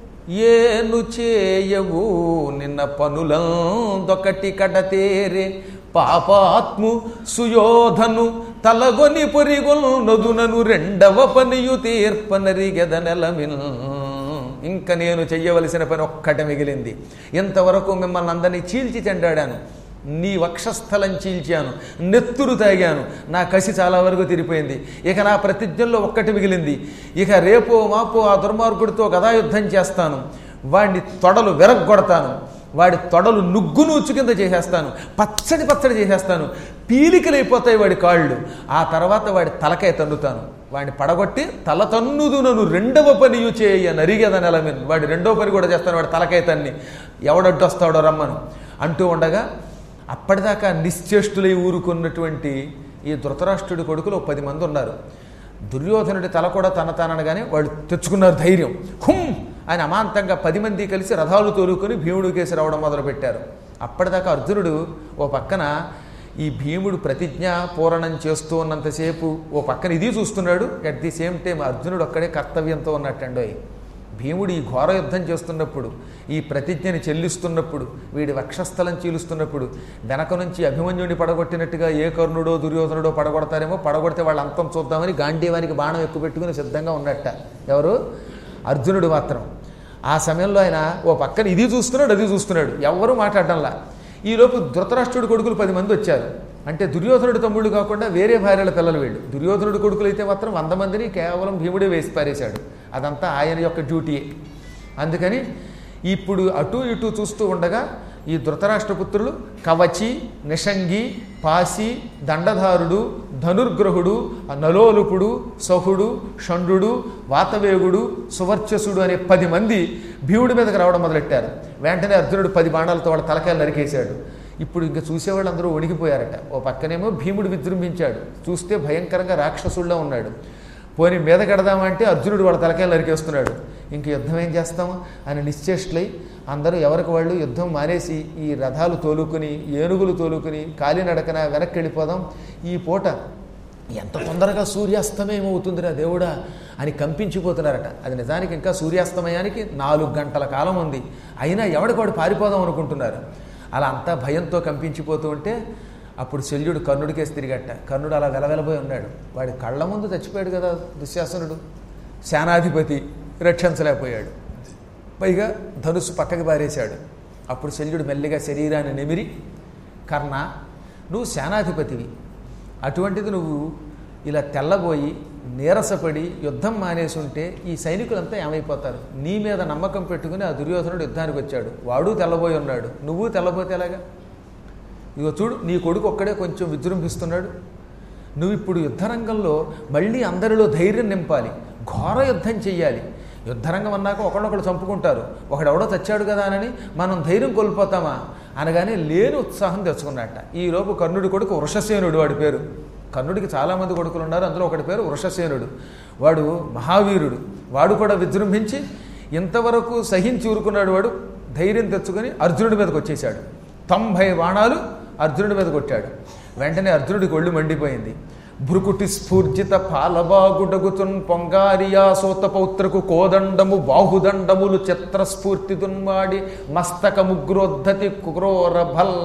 ఏను చేయవు నిన్న పనులందొకటి కడతేరే పాపాత్ము సుయోధను తలగొని పొరిగొల్ నదునను రెండవ పనియు తీర్పనరిగెద నెలమిన్ ఇంక నేను చెయ్యవలసిన పని ఒక్కటి మిగిలింది ఇంతవరకు మిమ్మల్ని అందరినీ చీల్చి చెండాడాను నీ వక్షస్థలం చీల్చాను నెత్తురు తాగాను నా కసి చాలా వరకు తిరిపోయింది ఇక నా ప్రతిజ్ఞల్లో ఒక్కటి మిగిలింది ఇక రేపో మాపో ఆ దుర్మార్గుడితో గదాయుద్ధం చేస్తాను వాడిని తొడలు విరగ్గొడతాను వాడి తొడలు నుగ్గు నూచు కింద చేసేస్తాను పచ్చడి పచ్చడి చేసేస్తాను పీలికలైపోతాయి వాడి కాళ్ళు ఆ తర్వాత వాడి తలకాయ తన్నుతాను వాడిని పడగొట్టి తల తన్నుదు నన్ను రెండవ పనియు చేయ నరిగేద నెలమిన్ వాడి రెండవ పని కూడా చేస్తాను వాడి తలకాయ తన్ని ఎవడడ్డు వస్తాడో రమ్మను అంటూ ఉండగా అప్పటిదాకా నిశ్చేష్టులై ఊరుకున్నటువంటి ఈ ధృతరాష్ట్రుడి కొడుకులు ఓ పది మంది ఉన్నారు దుర్యోధనుడి తల కూడా తన తాననగానే వాళ్ళు తెచ్చుకున్నారు ధైర్యం హుం అని అమాంతంగా పది మంది కలిసి రథాలు తోలుకొని భీముడు కేసి రావడం మొదలుపెట్టారు అప్పటిదాకా అర్జునుడు ఓ పక్కన ఈ భీముడు ప్రతిజ్ఞ పూరణం చేస్తూ ఉన్నంతసేపు ఓ పక్కన ఇది చూస్తున్నాడు అట్ ది సేమ్ టైం అర్జునుడు ఒక్కడే కర్తవ్యంతో ఉన్నట్టండోయ్ భీముడు ఈ ఘోర యుద్ధం చేస్తున్నప్పుడు ఈ ప్రతిజ్ఞని చెల్లిస్తున్నప్పుడు వీడి వక్షస్థలం చీలుస్తున్నప్పుడు వెనక నుంచి అభిమన్యుడిని పడగొట్టినట్టుగా ఏ కర్ణుడో దుర్యోధనుడో పడగొడతారేమో పడగొడితే వాళ్ళ అంతం చూద్దామని గాంధీవానికి బాణం ఎక్కువ పెట్టుకుని సిద్ధంగా ఉన్నట్ట ఎవరు అర్జునుడు మాత్రం ఆ సమయంలో ఆయన ఓ పక్కన ఇది చూస్తున్నాడు అది చూస్తున్నాడు ఎవ్వరూ మాట్లాడడంలా ఈలోపు ధృతరాష్ట్రుడి కొడుకులు పది మంది వచ్చారు అంటే దుర్యోధనుడి తమ్ముళ్ళు కాకుండా వేరే భార్యల పిల్లలు వీళ్ళు దుర్యోధనుడి కొడుకులు అయితే మాత్రం వంద మందిని కేవలం భీముడే వేసి పారేశాడు అదంతా ఆయన యొక్క డ్యూటీయే అందుకని ఇప్పుడు అటు ఇటు చూస్తూ ఉండగా ఈ ధృతరాష్ట్రపుత్రులు కవచి నిషంగి పాసి దండధారుడు ధనుర్గ్రహుడు నలోలుపుడు సహుడు షండు వాతవేగుడు సువర్చసుడు అనే పది మంది భీముడి మీదకి రావడం మొదలెట్టారు వెంటనే అర్జునుడు పది బాణాలతో వాళ్ళ తలకాయలు నరికేశాడు ఇప్పుడు ఇంకా చూసేవాళ్ళందరూ వణికిపోయారట ఓ పక్కనేమో భీముడు విజృంభించాడు చూస్తే భయంకరంగా రాక్షసుల్లో ఉన్నాడు పోని మీద కడదామంటే అర్జునుడు వాళ్ళ తలకాయలు నరికేస్తున్నాడు ఇంక యుద్ధం ఏం చేస్తాము అని నిశ్చేష్లై అందరూ ఎవరికి వాళ్ళు యుద్ధం మానేసి ఈ రథాలు తోలుకుని ఏనుగులు తోలుకుని కాలినడకన వెనక్కి వెళ్ళిపోదాం ఈ పూట ఎంత తొందరగా సూర్యాస్తమయం అవుతుందిరా దేవుడా అని కంపించిపోతున్నారట అది నిజానికి ఇంకా సూర్యాస్తమయానికి నాలుగు గంటల కాలం ఉంది అయినా ఎవడికాడు పారిపోదాం అనుకుంటున్నారు అలా అంతా భయంతో కంపించిపోతూ ఉంటే అప్పుడు శల్యుడు కర్ణుడికేసి తిరిగట్ట కర్ణుడు అలా వెలవెలబోయి ఉన్నాడు వాడి కళ్ళ ముందు చచ్చిపోయాడు కదా దుశ్శాసనుడు సేనాధిపతి రక్షించలేకపోయాడు పైగా ధనుస్సు పక్కకి పారేశాడు అప్పుడు శల్యుడు మెల్లిగా శరీరాన్ని నెమిరి కర్ణ నువ్వు సేనాధిపతివి అటువంటిది నువ్వు ఇలా తెల్లబోయి నీరసపడి యుద్ధం మానేసి ఉంటే ఈ సైనికులంతా ఏమైపోతారు నీ మీద నమ్మకం పెట్టుకుని ఆ దుర్యోధనుడు యుద్ధానికి వచ్చాడు వాడు తెల్లబోయి ఉన్నాడు నువ్వు తెల్లబోతే ఎలాగా ఇగో చూడు నీ కొడుకు ఒక్కడే కొంచెం విజృంభిస్తున్నాడు నువ్వు ఇప్పుడు యుద్ధరంగంలో మళ్ళీ అందరిలో ధైర్యం నింపాలి ఘోర యుద్ధం చెయ్యాలి యుద్ధరంగం అన్నాక ఒకళ్ళొకళ్ళు చంపుకుంటారు ఒకడెవడో చచ్చాడు కదా అని మనం ధైర్యం కోల్పోతామా అనగానే లేని ఉత్సాహం తెచ్చుకున్నట్ట ఈలోపు కర్ణుడి కొడుకు వృషసేనుడు వాడి పేరు కర్ణుడికి చాలామంది కొడుకులు ఉన్నారు అందులో ఒకటి పేరు వృషసేనుడు వాడు మహావీరుడు వాడు కూడా విజృంభించి ఇంతవరకు సహించి ఊరుకున్నాడు వాడు ధైర్యం తెచ్చుకొని అర్జునుడి మీదకి వచ్చేసాడు తొంభై బాణాలు అర్జునుడి మీద కొట్టాడు వెంటనే అర్జునుడికి ఒళ్ళు మండిపోయింది భృకుటి స్ఫూర్జిత పాలబాగుడగుతున్ పొంగారియా సోత పౌత్రకు కోదండము బాహుదండములు చిత్రస్ఫూర్తి దున్వాడి మస్తక ముగ్రోద్ధతి క్రోర భల్ల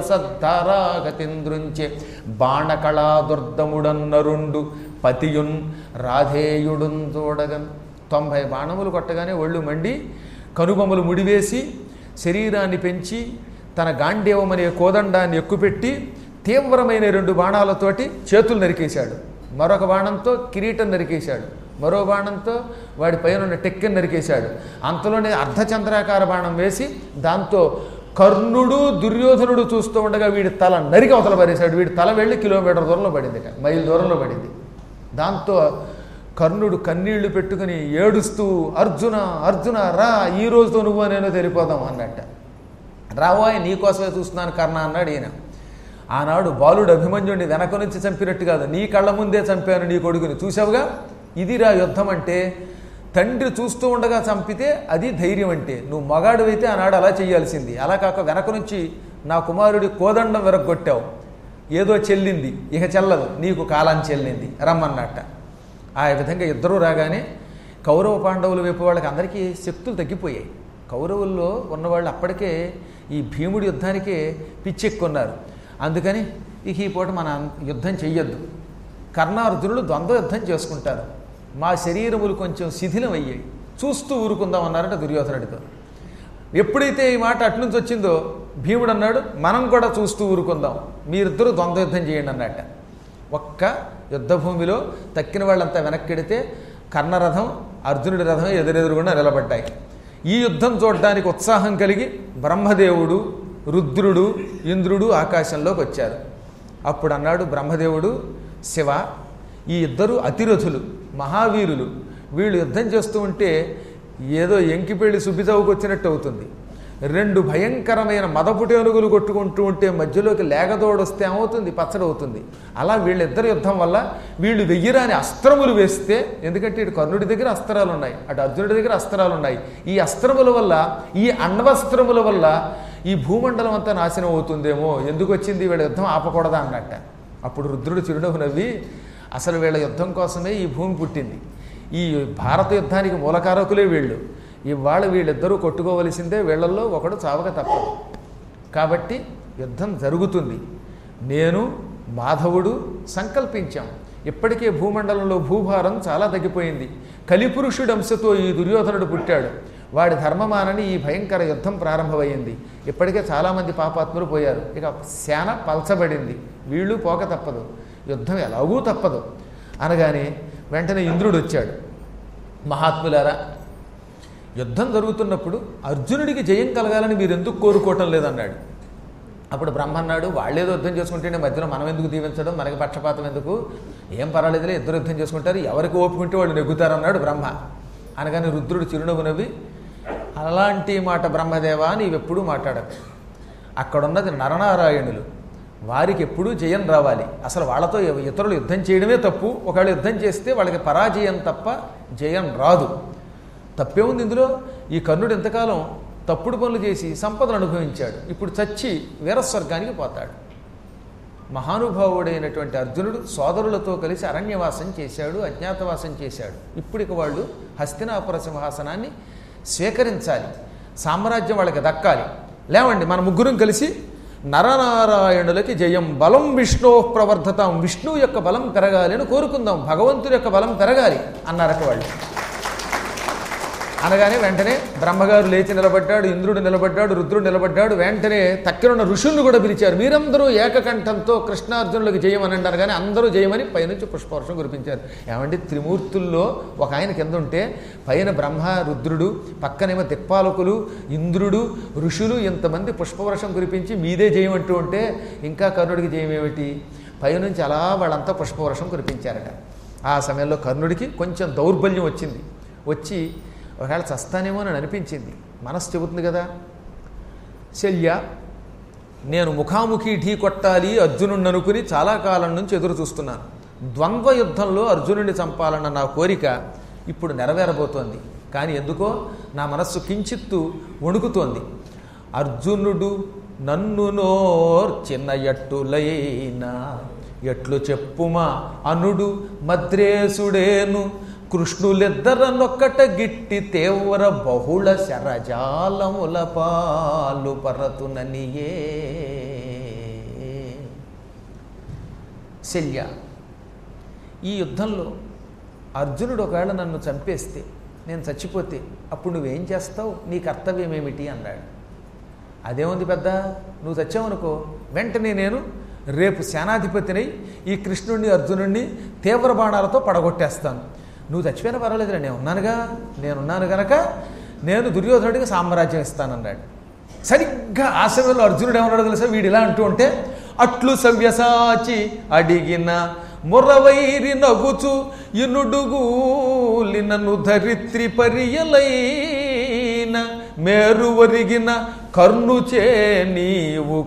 విలసద్ధారాగతింద్రుంచే బాణకళా దుర్దముడన్నరుండు పతియున్ రాధేయుడున్ చూడగన్ తొంభై బాణములు కొట్టగానే ఒళ్ళు మండి కనుబొమ్మలు ముడివేసి శరీరాన్ని పెంచి తన గాంధీవం అనే కోదండాన్ని ఎక్కుపెట్టి తీవ్రమైన రెండు బాణాలతోటి చేతులు నరికేశాడు మరొక బాణంతో కిరీటం నరికేశాడు మరో బాణంతో వాడి పైన ఉన్న టెక్కెన్ నరికేశాడు అంతలోనే అర్ధచంద్రాకార బాణం వేసి దాంతో కర్ణుడు దుర్యోధనుడు చూస్తూ ఉండగా వీడి తల నరికి అవతల పడేశాడు వీడి తల వెళ్ళి కిలోమీటర్ దూరంలో పడింది మైల్ దూరంలో పడింది దాంతో కర్ణుడు కన్నీళ్లు పెట్టుకుని ఏడుస్తూ అర్జున అర్జున రా ఈ రోజుతో నువ్వు నేను తెలిపోదాం అన్నట్ట రావోయ్ నీకోసమే చూస్తున్నాను కర్ణ అన్నాడు ఈయన ఆనాడు బాలుడు అభిమన్యుడిని వెనక నుంచి చంపినట్టు కాదు నీ కళ్ళ ముందే చంపాను నీ కొడుకుని చూసావుగా ఇదిరా యుద్ధం అంటే తండ్రి చూస్తూ ఉండగా చంపితే అది ధైర్యం అంటే నువ్వు మగాడివైతే ఆనాడు అలా చేయాల్సింది అలా కాక వెనక నుంచి నా కుమారుడి కోదండం వెరగొట్టావు ఏదో చెల్లింది ఇక చెల్లదు నీకు కాలం చెల్లింది రమ్మన్నట్ట ఆ విధంగా ఇద్దరూ రాగానే కౌరవ పాండవుల వైపు వాళ్ళకి అందరికీ శక్తులు తగ్గిపోయాయి కౌరవుల్లో ఉన్నవాళ్ళు అప్పటికే ఈ భీముడి యుద్ధానికే పిచ్చెక్కున్నారు అందుకని ఇక ఈ పూట మన యుద్ధం చెయ్యొద్దు కర్ణార్జునులు ద్వంద్వ యుద్ధం చేసుకుంటారు మా శరీరములు కొంచెం శిథిలం అయ్యాయి చూస్తూ ఊరుకుందాం అన్నారట దుర్యోధనుడితో ఎప్పుడైతే ఈ మాట అట్నుంచి వచ్చిందో భీముడు అన్నాడు మనం కూడా చూస్తూ ఊరుకుందాం మీరిద్దరూ ద్వంద్వ యుద్ధం చేయండి అన్నట్ట ఒక్క యుద్ధభూమిలో తక్కిన వాళ్ళంతా వెనక్కిడితే కర్ణరథం అర్జునుడి రథం ఎదురెదురుగుండా నిలబడ్డాయి ఈ యుద్ధం చూడడానికి ఉత్సాహం కలిగి బ్రహ్మదేవుడు రుద్రుడు ఇంద్రుడు ఆకాశంలోకి వచ్చారు అప్పుడు అన్నాడు బ్రహ్మదేవుడు శివ ఈ ఇద్దరు అతిరథులు మహావీరులు వీళ్ళు యుద్ధం చేస్తూ ఉంటే ఏదో ఎంకిపెళ్లి సుబ్బిచవుకు వచ్చినట్టు అవుతుంది రెండు భయంకరమైన మదపుటేనుగులు కొట్టుకుంటూ ఉంటే మధ్యలోకి లేగదోడొస్తే ఏమవుతుంది పచ్చడవుతుంది అలా వీళ్ళిద్దరి యుద్ధం వల్ల వీళ్ళు వెయ్యిరాని అస్త్రములు వేస్తే ఎందుకంటే ఇటు కర్ణుడి దగ్గర అస్త్రాలు ఉన్నాయి అటు అర్జునుడి దగ్గర అస్త్రాలు ఉన్నాయి ఈ అస్త్రముల వల్ల ఈ అణ్వస్త్రముల వల్ల ఈ భూమండలం అంతా నాశనం అవుతుందేమో ఎందుకు వచ్చింది వీళ్ళ యుద్ధం ఆపకూడదా అన్నట్ట అప్పుడు రుద్రుడు చిరునవ్వు నవ్వి అసలు వీళ్ళ యుద్ధం కోసమే ఈ భూమి పుట్టింది ఈ భారత యుద్ధానికి మూలకారకులే వీళ్ళు ఇవాళ వీళ్ళిద్దరూ కొట్టుకోవలసిందే వీళ్ళల్లో ఒకడు చావక తప్పదు కాబట్టి యుద్ధం జరుగుతుంది నేను మాధవుడు సంకల్పించాం ఇప్పటికే భూమండలంలో భూభారం చాలా తగ్గిపోయింది కలిపురుషుడి అంశతో ఈ దుర్యోధనుడు పుట్టాడు వాడి ధర్మమానని ఈ భయంకర యుద్ధం ప్రారంభమైంది ఇప్పటికే చాలామంది పాపాత్ములు పోయారు ఇక శాన పల్చబడింది వీళ్ళు పోక తప్పదు యుద్ధం ఎలాగూ తప్పదు అనగానే వెంటనే ఇంద్రుడు వచ్చాడు మహాత్ములారా యుద్ధం జరుగుతున్నప్పుడు అర్జునుడికి జయం కలగాలని మీరు ఎందుకు కోరుకోవటం లేదన్నాడు అప్పుడు బ్రహ్మ అన్నాడు వాళ్ళేదో యుద్ధం చేసుకుంటే మధ్యలో మనం ఎందుకు దీవించడం మనకి పక్షపాతం ఎందుకు ఏం పర్వాలేదులే ఇద్దరు యుద్ధం చేసుకుంటారు ఎవరికి ఓపుకుంటే వాళ్ళు నెగ్గుతారన్నాడు బ్రహ్మ అనగానే రుద్రుడు చిరునవ్వు నవ్వి అలాంటి మాట బ్రహ్మదేవా నీవెప్పుడూ మాట్లాడకు అక్కడున్నది నరనారాయణులు వారికి ఎప్పుడూ జయం రావాలి అసలు వాళ్ళతో ఇతరులు యుద్ధం చేయడమే తప్పు ఒకవేళ యుద్ధం చేస్తే వాళ్ళకి పరాజయం తప్ప జయం రాదు తప్పేముంది ఇందులో ఈ కర్ణుడు ఎంతకాలం తప్పుడు పనులు చేసి సంపదను అనుభవించాడు ఇప్పుడు చచ్చి వీరస్వర్గానికి పోతాడు మహానుభావుడైనటువంటి అర్జునుడు సోదరులతో కలిసి అరణ్యవాసం చేశాడు అజ్ఞాతవాసం చేశాడు ఇప్పటికి వాళ్ళు హస్తినాపుర సింహాసనాన్ని స్వీకరించాలి సామ్రాజ్యం వాళ్ళకి దక్కాలి లేవండి మన ముగ్గురం కలిసి నరనారాయణులకి జయం బలం విష్ణు ప్రవర్ధతాం విష్ణువు యొక్క బలం పెరగాలి అని కోరుకుందాం భగవంతుడి యొక్క బలం పెరగాలి అన్నారట వాళ్ళు అనగానే వెంటనే బ్రహ్మగారు లేచి నిలబడ్డాడు ఇంద్రుడు నిలబడ్డాడు రుద్రుడు నిలబడ్డాడు వెంటనే తక్కినున్న ఋషుల్ని కూడా పిలిచారు మీరందరూ ఏకకంఠంతో కృష్ణార్జునులకు జయమని అన్నారు కానీ అందరూ జయమని పైనుంచి పుష్పవర్షం కురిపించారు ఏమంటే త్రిమూర్తుల్లో ఒక ఆయన కింద ఉంటే పైన బ్రహ్మ రుద్రుడు పక్కనేమో దిక్పాలకులు ఇంద్రుడు ఋషులు ఇంతమంది పుష్పవర్షం కురిపించి మీదే జయం అంటూ ఉంటే ఇంకా కర్ణుడికి జయం ఏమిటి పైనుంచి అలా వాళ్ళంతా పుష్పవర్షం కురిపించారట ఆ సమయంలో కర్ణుడికి కొంచెం దౌర్బల్యం వచ్చింది వచ్చి ఒకవేళ చస్తానేమో అని అనిపించింది మనసు చెబుతుంది కదా శల్య నేను ముఖాముఖి ఢీ కొట్టాలి అర్జునుడిని అనుకుని చాలా కాలం నుంచి ఎదురు చూస్తున్నాను ద్వంద్వ యుద్ధంలో అర్జునుడిని చంపాలన్న నా కోరిక ఇప్పుడు నెరవేరబోతోంది కానీ ఎందుకో నా మనస్సు కించిత్తు వణుకుతోంది అర్జునుడు నన్ను నోర్చిన ఎట్టులైనా ఎట్లు చెప్పుమా అనుడు మద్రేసుడేను కృష్ణులిద్దరనొక్కట గిట్టి తీవ్ర బహుళ శరజాలముల పాలు పరతుననియే శల్య ఈ యుద్ధంలో అర్జునుడు ఒకవేళ నన్ను చంపేస్తే నేను చచ్చిపోతే అప్పుడు నువ్వేం చేస్తావు నీ కర్తవ్యం ఏమిటి అన్నాడు అదేముంది పెద్ద నువ్వు చచ్చావనుకో వెంటనే నేను రేపు సేనాధిపతినై ఈ కృష్ణుడిని అర్జునుడిని తీవ్ర బాణాలతో పడగొట్టేస్తాను నువ్వు చచ్చిపోయినా పర్వాలేదురా నేను ఉన్నానుగా నేనున్నాను గనక నేను దుర్యోధనుడికి సామ్రాజ్యం ఇస్తానన్నాడు సరిగ్గా ఆ సమయంలో అర్జునుడు ఏమన్నాడు తెలుసా వీడు ఇలా అంటూ ఉంటే అట్లు సవ్యసాచి అడిగిన మురవైరి నగుచు ఇనుడుగూలినను ధరిత్రి పరియలైన మేరువరిగిన కర్ణుచే నీవు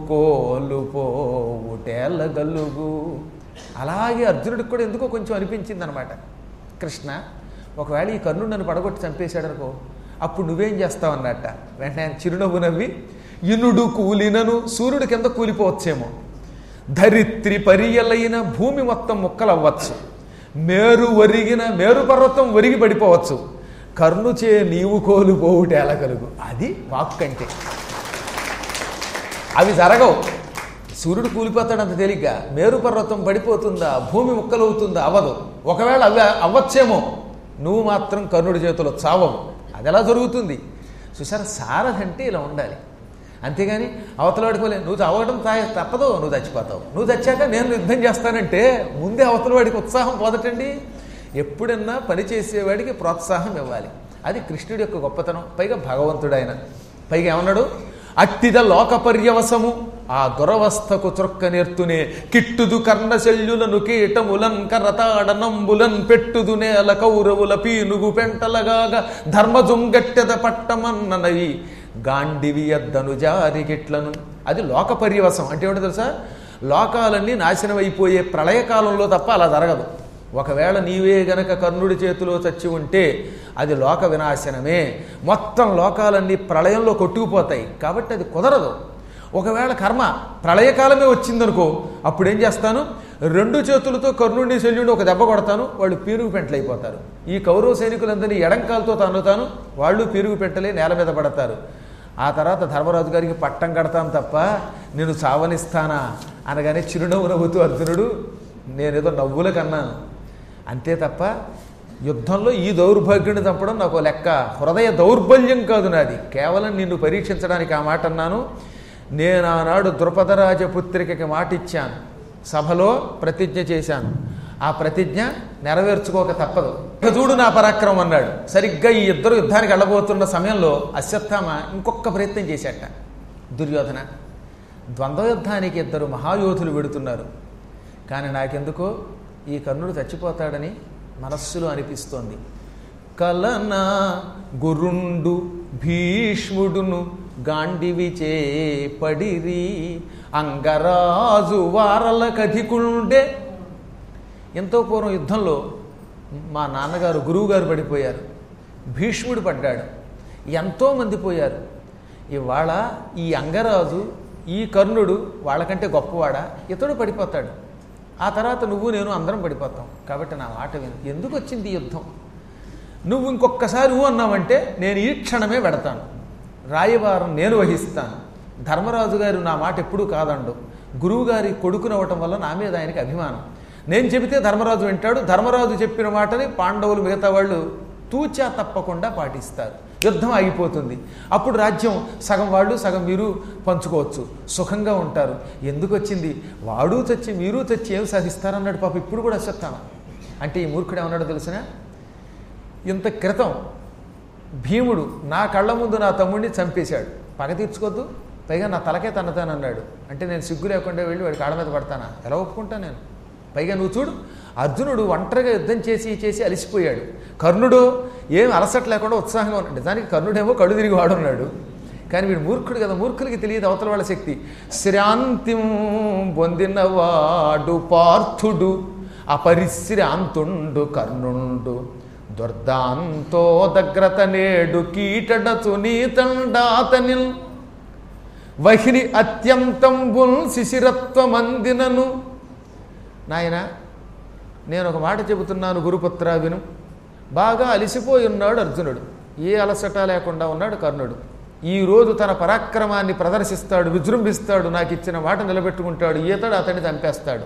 కోలుపోవుటేలగలుగు అలాగే అర్జునుడికి కూడా ఎందుకో కొంచెం అనిపించింది అనమాట కృష్ణ ఒకవేళ ఈ కర్ణుడు నన్ను పడగొట్టి చంపేశాడు అనుకో అప్పుడు నువ్వేం చేస్తావు అన్నట్ట వెంటనే ఆయన చిరునవ్వు నవ్వి ఇనుడు కూలినను సూర్యుడి కింద కూలిపోవచ్చేమో ధరిత్రి పరియలైన భూమి మొత్తం ముక్కలవ్వచ్చు మేరు ఒరిగిన మేరు పర్వతం ఒరిగి పడిపోవచ్చు కర్ణుచే నీవు కోలుపోవుట ఎలా కలుగు అది వాక్కంటే అవి జరగవు సూర్యుడు కూలిపోతాడు అంత తేలిగ్గా మేరు పర్వతం పడిపోతుందా భూమి ముక్కలవుతుందా అవ్వదు ఒకవేళ అవి అవ్వచ్చేమో నువ్వు మాత్రం కర్ణుడి చేతిలో చావవు అది ఎలా జరుగుతుంది చూసారా సారథి అంటే ఇలా ఉండాలి అంతేగాని అవతలవాడికి మళ్ళీ నువ్వు చావడం తాయ తప్పదు నువ్వు చచ్చిపోతావు నువ్వు చచ్చాక నేను యుద్ధం చేస్తానంటే ముందే అవతలవాడికి ఉత్సాహం పోదటండి ఎప్పుడన్నా పని చేసేవాడికి ప్రోత్సాహం ఇవ్వాలి అది కృష్ణుడి యొక్క గొప్పతనం పైగా భగవంతుడు ఆయన పైగా ఏమన్నాడు అట్టిద లోక పర్యవసము ఆ దురవస్థకు చురక్క నేర్తునే కిట్టుదు కర్ణశల్యులను కీటములన్ కరతాడనంబులన్ పెట్టుదు నేల కౌరవుల పీనుగు పెంటలగాగా ధర్మజుంగట్టెద పట్టమన్ననవి గాండివి ఎద్దను జారిగిట్లను అది లోక పర్యవసం అంటే ఏమిటో తెలుసా లోకాలన్నీ నాశనం అయిపోయే ప్రళయకాలంలో తప్ప అలా జరగదు ఒకవేళ నీవే గనక కర్ణుడి చేతిలో చచ్చి ఉంటే అది లోక వినాశనమే మొత్తం లోకాలన్నీ ప్రళయంలో కొట్టుకుపోతాయి కాబట్టి అది కుదరదు ఒకవేళ కర్మ ప్రళయకాలమే వచ్చిందనుకో అప్పుడు ఏం చేస్తాను రెండు చేతులతో కర్ణుడిని శల్యుడిని ఒక దెబ్బ కొడతాను వాళ్ళు పీరుగు పెంటలైపోతారు ఈ కౌరవ సైనికులందరినీ ఎడంకాలతో తన్నుతాను వాళ్ళు పీరుగు పెంటలే నేల మీద పడతారు ఆ తర్వాత ధర్మరాజు గారికి పట్టం కడతాను తప్ప నేను చావనిస్తానా అనగానే చిరునవ్వు నవ్వుతూ అర్జునుడు నేనేదో నవ్వులకు అన్నాను అంతే తప్ప యుద్ధంలో ఈ దౌర్భాగ్యుని చంపడం నాకు లెక్క హృదయ దౌర్బల్యం కాదు నాది కేవలం నిన్ను పరీక్షించడానికి ఆ మాట అన్నాను నేను ఆనాడు ద్రుపదరాజపుత్రికకి మాట ఇచ్చాను సభలో ప్రతిజ్ఞ చేశాను ఆ ప్రతిజ్ఞ నెరవేర్చుకోక తప్పదు ఇక చూడు నా పరాక్రమం అన్నాడు సరిగ్గా ఈ ఇద్దరు యుద్ధానికి వెళ్ళబోతున్న సమయంలో అశ్వత్థామ ఇంకొక ప్రయత్నం చేశాట దుర్యోధన ద్వంద్వ యుద్ధానికి ఇద్దరు మహాయోధులు వెడుతున్నారు కానీ నాకెందుకో ఈ కర్ణుడు చచ్చిపోతాడని మనస్సులో అనిపిస్తోంది కలన గురుండు భీష్ముడును గాండివి చేపడిరి అంగరాజు వారల కధికుండే ఎంతో పూర్వం యుద్ధంలో మా నాన్నగారు గురువుగారు పడిపోయారు భీష్ముడు పడ్డాడు ఎంతోమంది పోయారు ఇవాళ ఈ అంగరాజు ఈ కర్ణుడు వాళ్ళకంటే గొప్పవాడా ఇతడు పడిపోతాడు ఆ తర్వాత నువ్వు నేను అందరం పడిపోతాం కాబట్టి నా మాట విను ఎందుకు వచ్చింది ఈ యుద్ధం నువ్వు ఇంకొకసారి ఊ అన్నావంటే నేను ఈ క్షణమే పెడతాను రాయవారం నేను వహిస్తాను ధర్మరాజు గారు నా మాట ఎప్పుడూ కాదండు గురువు గారి కొడుకునవ్వటం వల్ల నా మీద ఆయనకి అభిమానం నేను చెబితే ధర్మరాజు వింటాడు ధర్మరాజు చెప్పిన మాటని పాండవులు మిగతా వాళ్ళు తూచా తప్పకుండా పాటిస్తారు యుద్ధం ఆగిపోతుంది అప్పుడు రాజ్యం సగం వాళ్ళు సగం మీరు పంచుకోవచ్చు సుఖంగా ఉంటారు ఎందుకు వచ్చింది వాడు తెచ్చి మీరు తెచ్చి ఏం సాధిస్తారన్నాడు పాప ఇప్పుడు కూడా చెప్తాను అంటే ఈ మూర్ఖుడు ఏమన్నాడో తెలిసినా ఇంత క్రితం భీముడు నా కళ్ళ ముందు నా తమ్ముడిని చంపేశాడు పగ తీర్చుకోద్దు పైగా నా తలకే తన్నతానన్నాడు అంటే నేను సిగ్గు లేకుండా వెళ్ళి వాడి కాళ్ళ మీద పడతానా ఎలా ఒప్పుకుంటా నేను పైగా నువ్వు చూడు అర్జునుడు ఒంటరిగా యుద్ధం చేసి చేసి అలసిపోయాడు కర్ణుడు ఏం అలసట లేకుండా ఉత్సాహంగా ఉన్నాడు నిజానికి కర్ణుడేమో కడు తిరిగి వాడున్నాడు కానీ వీడు మూర్ఖుడు కదా మూర్ఖులకి తెలియదు అవతల వాళ్ళ శక్తి శ్రాంతిం పొందినవాడు పార్థుడు అపరిశ్రాంతుండు కర్ణుండు దుర్దాంతో దగ్గరత నేడు కీటడచు నీతండాతనిల్ వహిని అత్యంతంబుల్ శిశిరత్వమందినను నాయన నేను ఒక మాట చెబుతున్నాను గురుపుత్ర విను బాగా అలిసిపోయి ఉన్నాడు అర్జునుడు ఏ అలసట లేకుండా ఉన్నాడు కర్ణుడు ఈరోజు తన పరాక్రమాన్ని ప్రదర్శిస్తాడు విజృంభిస్తాడు నాకు ఇచ్చిన మాట నిలబెట్టుకుంటాడు ఈతడు అతన్ని చంపేస్తాడు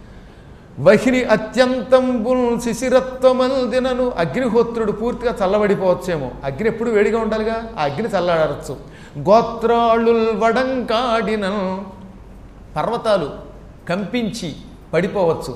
వహిని అత్యంతంబుల్ శిశిరత్వమందినను అగ్నిహోత్రుడు పూర్తిగా చల్లబడిపోవచ్చేమో అగ్ని ఎప్పుడు వేడిగా ఉండాలిగా ఆ అగ్ని చల్లాడచ్చు గోత్రాళుల్ వడంకాడినను పర్వతాలు కంపించి పడిపోవచ్చు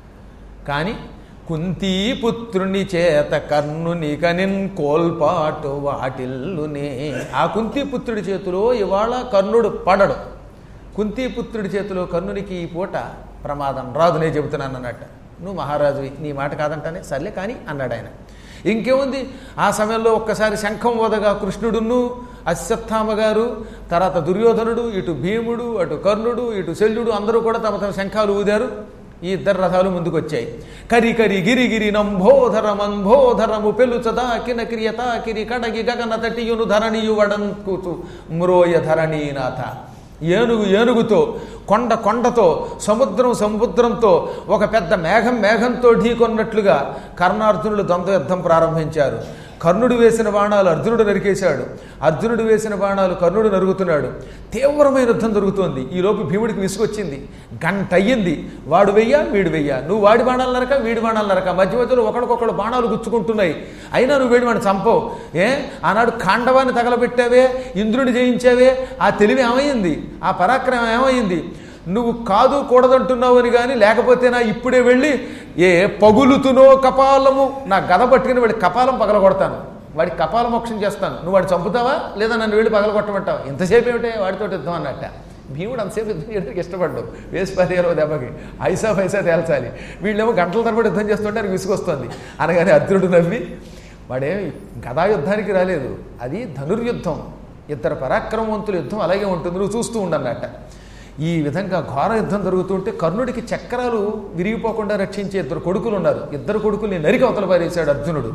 కానీ కుంతీపుత్రుని చేత కర్ణుని కనిన్ కోల్పాటు వాటిల్లునే ఆ కుంతీపుత్రుడి చేతిలో ఇవాళ కర్ణుడు పడడు కుంతీపుత్రుడి చేతిలో కర్ణునికి ఈ పూట ప్రమాదం రాదు నేను చెబుతున్నాను అన్నట్ట నువ్వు మహారాజువి నీ మాట కాదంటానే సర్లే కానీ అన్నాడు ఆయన ఇంకేముంది ఆ సమయంలో ఒక్కసారి శంఖం ఓదగా కృష్ణుడును అశ్వత్థామ గారు తర్వాత దుర్యోధనుడు ఇటు భీముడు అటు కర్ణుడు ఇటు శల్యుడు అందరూ కూడా తమ తమ శంఖాలు ఊదారు ఈ ఇద్దరు రథాలు ముందుకు వచ్చాయి కరి కరి గిరి గిరి నంభోధర మంభోధరము పెలుచదా కిన క్రియత కిరి కడగి గగన తటియును ధరణియు వడంకుతు మ్రోయ ధరణీనాథ ఏనుగు ఏనుగుతో కొండ కొండతో సముద్రం సముద్రంతో ఒక పెద్ద మేఘం మేఘంతో ఢీకొన్నట్లుగా కర్ణార్జునుడు ద్వంద్వ యుద్ధం ప్రారంభించారు కర్ణుడు వేసిన బాణాలు అర్జునుడు నరికేశాడు అర్జునుడు వేసిన బాణాలు కర్ణుడు నరుగుతున్నాడు తీవ్రమైన యుద్ధం జరుగుతోంది ఈలోపు భీముడికి విసుగొచ్చింది గంట అయ్యింది వాడు వెయ్య వీడు వెయ్య నువ్వు వాడి బాణాలు నరక వీడి బాణాలు నరక మధ్య మధ్యలో ఒకడికొకడు బాణాలు గుచ్చుకుంటున్నాయి అయినా నువ్వు వేడి వాడిని చంపవు ఏ ఆనాడు ఖాండవాన్ని తగలబెట్టావే ఇంద్రుని జయించావే ఆ తెలివి ఏమైంది ఆ పరాక్రమం ఏమైంది నువ్వు కాదు కూడదంటున్నావు అని కానీ లేకపోతే నా ఇప్పుడే వెళ్ళి ఏ పగులుతునో కపాలము నా గద పట్టుకుని వాడి కపాలం పగలగొడతాను వాడి కపాల మోక్షం చేస్తాను నువ్వు వాడు చంపుతావా లేదా నన్ను వెళ్ళి పగలగొట్టమంటావా ఎంతసేపు ఏమిటే వాడితో యుద్ధం అన్నట్ట భీముడు అంతసేపు యుద్ధం చేయడానికి ఇష్టపడ్డావు వేసి పదిహేను దెబ్బకి ఐసా పైసా తేల్చాలి వీళ్ళేమో గంటల తరబడి యుద్ధం చేస్తుంటే ఆయనకు విసుగొస్తుంది అనగానే అర్జునుడు నవ్వి వాడేమి గదా యుద్ధానికి రాలేదు అది ధనుర్యుద్ధం ఇద్దరు పరాక్రమవంతుల యుద్ధం అలాగే ఉంటుంది నువ్వు చూస్తూ ఉండన్నట్ట ఈ విధంగా ఘోర యుద్ధం జరుగుతుంటే కర్ణుడికి చక్రాలు విరిగిపోకుండా రక్షించే ఇద్దరు కొడుకులు ఉన్నారు ఇద్దరు కొడుకుల్ని నరికి అవతల పారేశాడు అర్జునుడు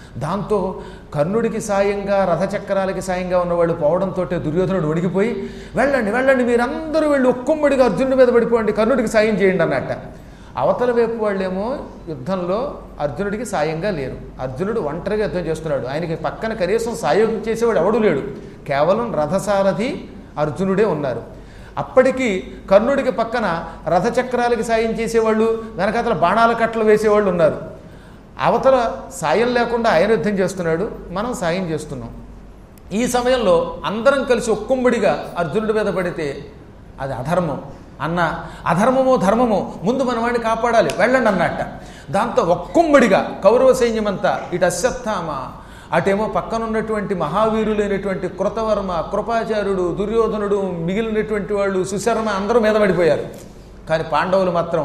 దాంతో కర్ణుడికి సాయంగా రథచక్రాలకి సాయంగా ఉన్నవాళ్ళు పోవడంతో దుర్యోధనుడు వణికిపోయి వెళ్ళండి వెళ్ళండి మీరందరూ వెళ్ళి ఒక్కొమ్మడిగా అర్జునుడి మీద పడిపోండి కర్ణుడికి సాయం చేయండి అన్నట్ట అవతల వైపు వాళ్ళేమో యుద్ధంలో అర్జునుడికి సాయంగా లేరు అర్జునుడు ఒంటరిగా యుద్ధం చేస్తున్నాడు ఆయనకి పక్కన కనీసం సాయం చేసేవాడు ఎవడు లేడు కేవలం రథసారథి అర్జునుడే ఉన్నారు అప్పటికి కర్ణుడికి పక్కన రథచక్రాలకి సాయం చేసేవాళ్ళు వెనకాతల బాణాల కట్టలు వేసేవాళ్ళు ఉన్నారు అవతల సాయం లేకుండా ఆయన యుద్ధం చేస్తున్నాడు మనం సాయం చేస్తున్నాం ఈ సమయంలో అందరం కలిసి ఒక్కొమ్మడిగా అర్జునుడి మీద పడితే అది అధర్మం అన్న అధర్మమో ధర్మమో ముందు మన వాడిని కాపాడాలి వెళ్ళండి అన్నట్ట దాంతో ఒక్కొమ్మడిగా కౌరవ సైన్యమంతా ఇటు అశ్వత్థామ అటేమో పక్కన ఉన్నటువంటి మహావీరులైనటువంటి కృతవర్మ కృపాచార్యుడు దుర్యోధనుడు మిగిలినటువంటి వాళ్ళు సుశర్మ అందరూ మీద పడిపోయారు కానీ పాండవులు మాత్రం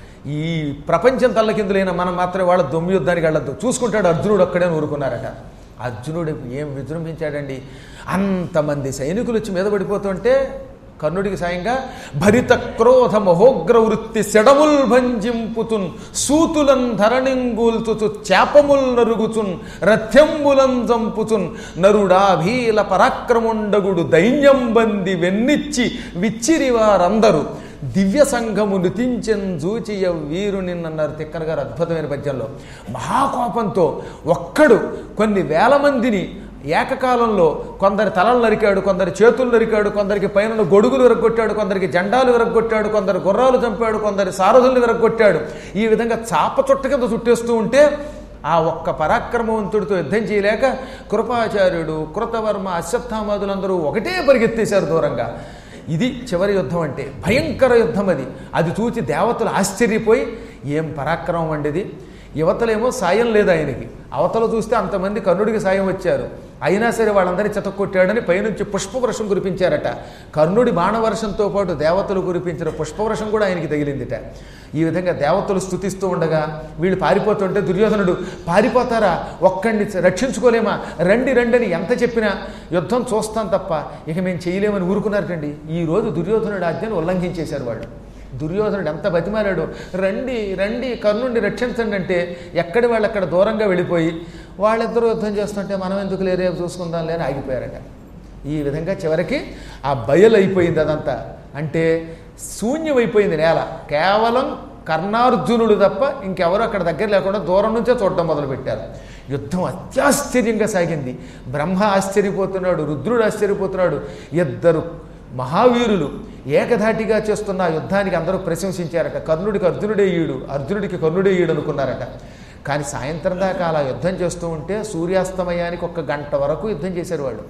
ఈ ప్రపంచం తల్లకిందులైన మనం మాత్రం వాళ్ళ దొమ్మి యుద్ధానికి వెళ్ళొద్దు చూసుకుంటాడు అర్జునుడు ఒక్కడే ఊరుకున్నారట అర్జునుడు ఏం విజృంభించాడండి అంతమంది సైనికులు వచ్చి మీద పడిపోతుంటే కర్ణుడికి సాయంగా భరిత క్రోధ మహోగ్ర వృత్తి సెడముల్ భంజింపుతున్ సూతులన్ ధరణింగూల్చుచు చేపముల్ నరుగుచున్ రథ్యంబులం జంపుచున్ నరుడాభీల పరాక్రముండగుడు దైన్యం బంది వెన్నిచ్చి విచ్చిరి వారందరూ దివ్య సంఘము నృతించెన్ జూచియ వీరుని అన్నారు తిక్కన గారు అద్భుతమైన పద్యంలో మహాకోపంతో ఒక్కడు కొన్ని వేల మందిని ఏకకాలంలో కొందరి తలలు నరికాడు కొందరి చేతులు నరికాడు కొందరికి పైన గొడుగులు విరగొట్టాడు కొందరికి జెండాలు విరగొట్టాడు కొందరు గుర్రాలు చంపాడు కొందరి సారథుల్ని విరగొట్టాడు ఈ విధంగా చాప చుట్ట కింద చుట్టేస్తూ ఉంటే ఆ ఒక్క పరాక్రమవంతుడితో యుద్ధం చేయలేక కృపాచార్యుడు కృతవర్మ అశ్వత్థామాదులందరూ ఒకటే పరిగెత్తేశారు దూరంగా ఇది చివరి యుద్ధం అంటే భయంకర యుద్ధం అది అది చూచి దేవతలు ఆశ్చర్యపోయి ఏం పరాక్రమం అండిది యువతలేమో సాయం లేదు ఆయనకి అవతల చూస్తే అంతమంది కర్ణుడికి సాయం వచ్చారు అయినా సరే వాళ్ళందరి చెతక్కొట్టాడని పైనుంచి పుష్పవర్షం కురిపించారట కర్ణుడి బాణవర్షంతో పాటు దేవతలు కురిపించిన పుష్పవర్షం కూడా ఆయనకి తగిలిందిట ఈ విధంగా దేవతలు స్థుతిస్తూ ఉండగా వీళ్ళు పారిపోతుంటే దుర్యోధనుడు పారిపోతారా ఒక్కడిని రక్షించుకోలేమా రండి రండి అని ఎంత చెప్పినా యుద్ధం చూస్తాం తప్ప ఇక మేము చేయలేమని ఊరుకున్నారటండి ఈ రోజు దుర్యోధనుడి ఆజ్ఞను ఉల్లంఘించేశారు వాళ్ళు దుర్యోధనుడు ఎంత బతిమాలాడు రండి రండి కర్ణుడిని రక్షించండి అంటే ఎక్కడి వాళ్ళు అక్కడ దూరంగా వెళ్ళిపోయి వాళ్ళిద్దరూ యుద్ధం చేస్తుంటే మనం ఎందుకు లేరే చూసుకుందాం లేని ఆగిపోయారట ఈ విధంగా చివరికి ఆ బయలైపోయింది అదంతా అంటే శూన్యమైపోయింది నేల కేవలం కర్ణార్జునుడు తప్ప ఇంకెవరు అక్కడ దగ్గర లేకుండా దూరం నుంచే చూడటం మొదలుపెట్టారు యుద్ధం అత్యాశ్చర్యంగా సాగింది బ్రహ్మ ఆశ్చర్యపోతున్నాడు రుద్రుడు ఆశ్చర్యపోతున్నాడు ఇద్దరు మహావీరులు ఏకధాటిగా చేస్తున్న ఆ యుద్ధానికి అందరూ ప్రశంసించారట కర్ణుడికి అర్జునుడే ఈడు అర్జునుడికి కర్ణుడే ఈడు అనుకున్నారట కానీ సాయంత్రం దాకా అలా యుద్ధం చేస్తూ ఉంటే సూర్యాస్తమయానికి ఒక గంట వరకు యుద్ధం చేశారు వాళ్ళు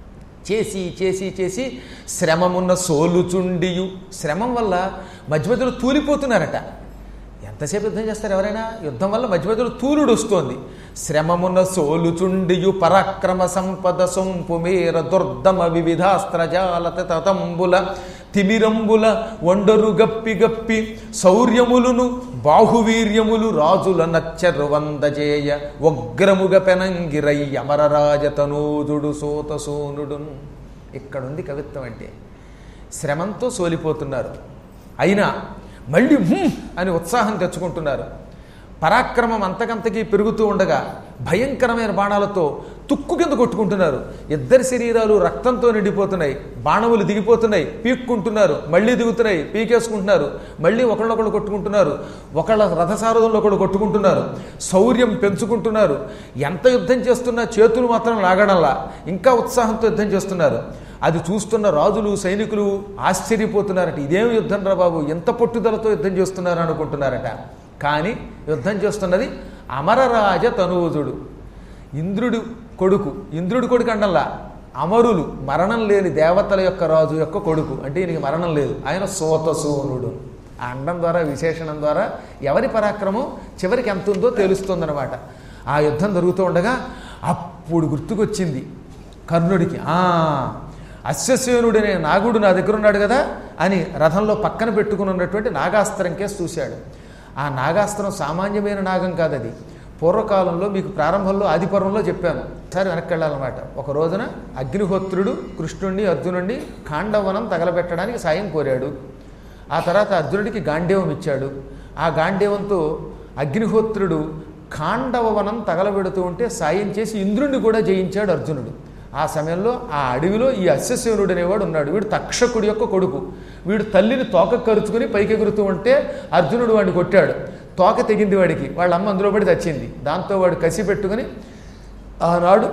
చేసి చేసి చేసి శ్రమమున్న సోలుచుండియు శ్రమం వల్ల మధ్య మధ్యలో తూలిపోతున్నారట ఎంతసేపు యుద్ధం చేస్తారు ఎవరైనా యుద్ధం వల్ల మధ్య మధ్యలో తూలుడు వస్తోంది శ్రమమున సోలుచుండియు పరాక్రమ సంపద సొంపు మేర దుర్దమ వివిధాస్త్రజాలత తతంబుల తిమిరంబుల వండరు గప్పి గప్పి శౌర్యములును బాహువీర్యములు రాజుల నచ్చరు వందజేయ ఉగ్రముగ పెనంగిరై అమరరాజతనూదుడు సోతసూనుడున్ ఇక్కడుంది కవిత్వం అంటే శ్రమంతో సోలిపోతున్నారు అయినా మళ్ళీ హ్మ్ అని ఉత్సాహం తెచ్చుకుంటున్నారు పరాక్రమం అంతకంతకీ పెరుగుతూ ఉండగా భయంకరమైన బాణాలతో తుక్కు కింద కొట్టుకుంటున్నారు ఇద్దరి శరీరాలు రక్తంతో నిండిపోతున్నాయి బాణములు దిగిపోతున్నాయి పీక్కుంటున్నారు మళ్ళీ దిగుతున్నాయి పీకేసుకుంటున్నారు మళ్ళీ ఒకళ్ళొకళ్ళు కొట్టుకుంటున్నారు ఒకళ్ళ రథసారథంలో ఒకళ్ళు కొట్టుకుంటున్నారు శౌర్యం పెంచుకుంటున్నారు ఎంత యుద్ధం చేస్తున్నా చేతులు మాత్రం లాగడంలా ఇంకా ఉత్సాహంతో యుద్ధం చేస్తున్నారు అది చూస్తున్న రాజులు సైనికులు ఆశ్చర్యపోతున్నారట ఇదేం యుద్ధం రా బాబు ఎంత పట్టుదలతో యుద్ధం చేస్తున్నారు అనుకుంటున్నారట కానీ యుద్ధం చేస్తున్నది అమరరాజ తనూజుడు ఇంద్రుడు కొడుకు ఇంద్రుడి కొడుకు అండల్లా అమరులు మరణం లేని దేవతల యొక్క రాజు యొక్క కొడుకు అంటే ఈయనకి మరణం లేదు ఆయన సోతసూనుడు ఆ అండం ద్వారా విశేషణం ద్వారా ఎవరి పరాక్రమం చివరికి ఎంత ఉందో తెలుస్తుందన్నమాట ఆ యుద్ధం జరుగుతూ ఉండగా అప్పుడు గుర్తుకొచ్చింది కర్ణుడికి ఆ అశ్వసేనుడనే నాగుడు నా దగ్గర ఉన్నాడు కదా అని రథంలో పక్కన పెట్టుకుని ఉన్నటువంటి నాగాస్త్రం కేసు చూశాడు ఆ నాగాస్త్రం సామాన్యమైన నాగం కాదు అది పూర్వకాలంలో మీకు ప్రారంభంలో ఆదిపర్వంలో చెప్పాను సరే వెనక్కి వెళ్ళాలన్నమాట ఒక రోజున అగ్నిహోత్రుడు కృష్ణుణ్ణి అర్జునుడిని ఖాండవనం తగలబెట్టడానికి సాయం కోరాడు ఆ తర్వాత అర్జునుడికి గాంధేవం ఇచ్చాడు ఆ గాంధేవంతో అగ్నిహోత్రుడు ఖాండవ వనం తగలబెడుతూ ఉంటే సాయం చేసి ఇంద్రుణ్ణి కూడా జయించాడు అర్జునుడు ఆ సమయంలో ఆ అడవిలో ఈ అశ్వసేనుడు అనేవాడు ఉన్నాడు వీడు తక్షకుడి యొక్క కొడుకు వీడు తల్లిని తోక కరుచుకుని పైకి ఎగురుతూ ఉంటే అర్జునుడు వాడిని కొట్టాడు తోక తెగింది వాడికి వాళ్ళ అమ్మ అందులో పడి చచ్చింది దాంతో వాడు కసి పెట్టుకుని ఆనాడు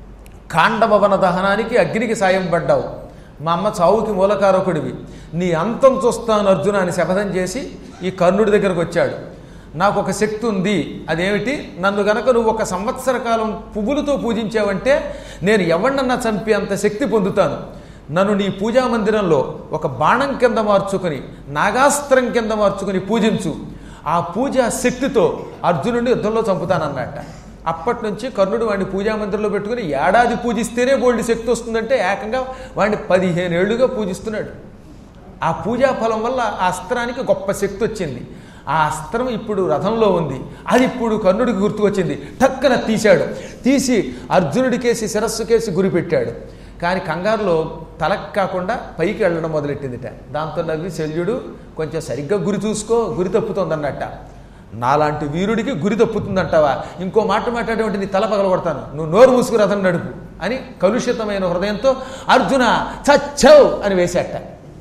కాండభవన దహనానికి అగ్నికి సాయం పడ్డావు మా అమ్మ చావుకి మూలకారకుడివి నీ అంతం చూస్తాను అర్జున అని శపథం చేసి ఈ కర్ణుడి దగ్గరకు వచ్చాడు నాకు ఒక శక్తి ఉంది అదేమిటి నన్ను గనక నువ్వు ఒక సంవత్సర కాలం పువ్వులతో పూజించావంటే నేను ఎవరినన్నా చంపి అంత శక్తి పొందుతాను నన్ను నీ పూజా మందిరంలో ఒక బాణం కింద మార్చుకొని నాగాస్త్రం కింద మార్చుకొని పూజించు ఆ పూజా శక్తితో అర్జునుడిని యుద్ధంలో చంపుతానన్నట్ట అప్పటి నుంచి కర్ణుడు వాడిని పూజా మందిరంలో పెట్టుకుని ఏడాది పూజిస్తేనే బోల్డ్ శక్తి వస్తుందంటే ఏకంగా వాడిని పదిహేను ఏళ్ళుగా పూజిస్తున్నాడు ఆ పూజా ఫలం వల్ల ఆ అస్త్రానికి గొప్ప శక్తి వచ్చింది ఆ అస్త్రం ఇప్పుడు రథంలో ఉంది అది ఇప్పుడు కర్ణుడికి గుర్తుకొచ్చింది టక్కన తీశాడు తీసి అర్జునుడికేసి శిరస్సుకేసి గురి పెట్టాడు కానీ కంగారులో తలకు కాకుండా పైకి వెళ్ళడం మొదలెట్టిందిట దాంతో నవ్వి శల్యుడు కొంచెం సరిగ్గా గురి చూసుకో గురి తప్పుతోందన్నట్ట నాలాంటి వీరుడికి గురి తప్పుతుందంటావా ఇంకో మాట మాట్లాడేవంటి నీ తల పగలగొడతాను నువ్వు నోరు మూసుకు రథం నడుపు అని కలుషితమైన హృదయంతో అర్జున చచ్చవ్ అని వేశాట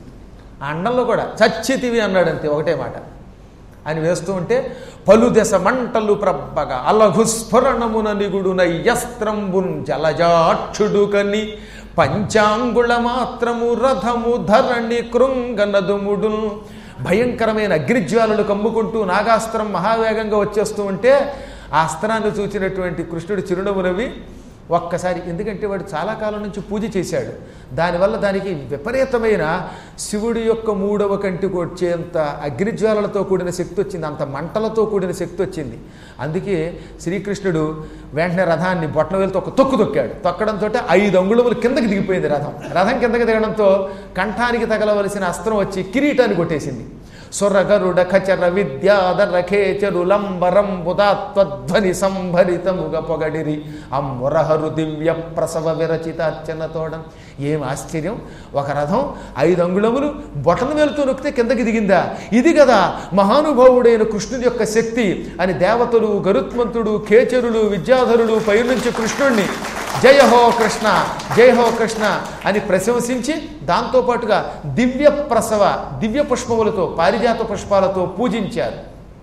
ఆ అండంలో కూడా చచ్చితివి అన్నాడు అంతే ఒకటే మాట అని వేస్తూ ఉంటే పలు దశ మంటలు ప్రబ్బగా అలఘుస్ఫురణమున నిగుడున యస్త్రంబున్ జలజాక్షుడు కని పంచాంగుళ మాత్రము రథము ధరణి కృంగనదుముడు భయంకరమైన అగ్నిజ్వాలలు కమ్ముకుంటూ నాగాస్త్రం మహావేగంగా వచ్చేస్తూ ఉంటే ఆ అస్త్రాన్ని చూచినటువంటి కృష్ణుడు చిరునవ్వు నవ్వి ఒక్కసారి ఎందుకంటే వాడు చాలా కాలం నుంచి పూజ చేశాడు దానివల్ల దానికి విపరీతమైన శివుడి యొక్క మూడవ కంటికి వచ్చేంత అగ్నిజ్వాలలతో కూడిన శక్తి వచ్చింది అంత మంటలతో కూడిన శక్తి వచ్చింది అందుకే శ్రీకృష్ణుడు వెంటనే రథాన్ని బొట్టన వేలుతో ఒక తొక్కు తొక్కాడు తొక్కడంతో ఐదు అంగుళములు కిందకి దిగిపోయింది రథం రథం కిందకి దిగడంతో కంఠానికి తగలవలసిన అస్త్రం వచ్చి కిరీటాన్ని కొట్టేసింది సురగరుడ ఖచర విద్యాధర ఖేచరు లంబరం బుధాత్వధ్వని సంభరితముగ పొగడిరి అమ్మురహరు దివ్య ప్రసవ విరచిత అర్చనతోడం ఏం ఆశ్చర్యం ఒక రథం ఐదు అంగుళములు బొటన వేలుతో నొక్కితే కిందకి దిగిందా ఇది కదా మహానుభావుడైన కృష్ణుడి యొక్క శక్తి అని దేవతలు గరుత్మంతుడు కేచరులు విద్యాధరులు పైనుంచి కృష్ణుణ్ణి జయ హో కృష్ణ జయ హో కృష్ణ అని ప్రశంసించి దాంతోపాటుగా దివ్య ప్రసవ దివ్య పుష్పములతో పారిజాత పుష్పాలతో పూజించారు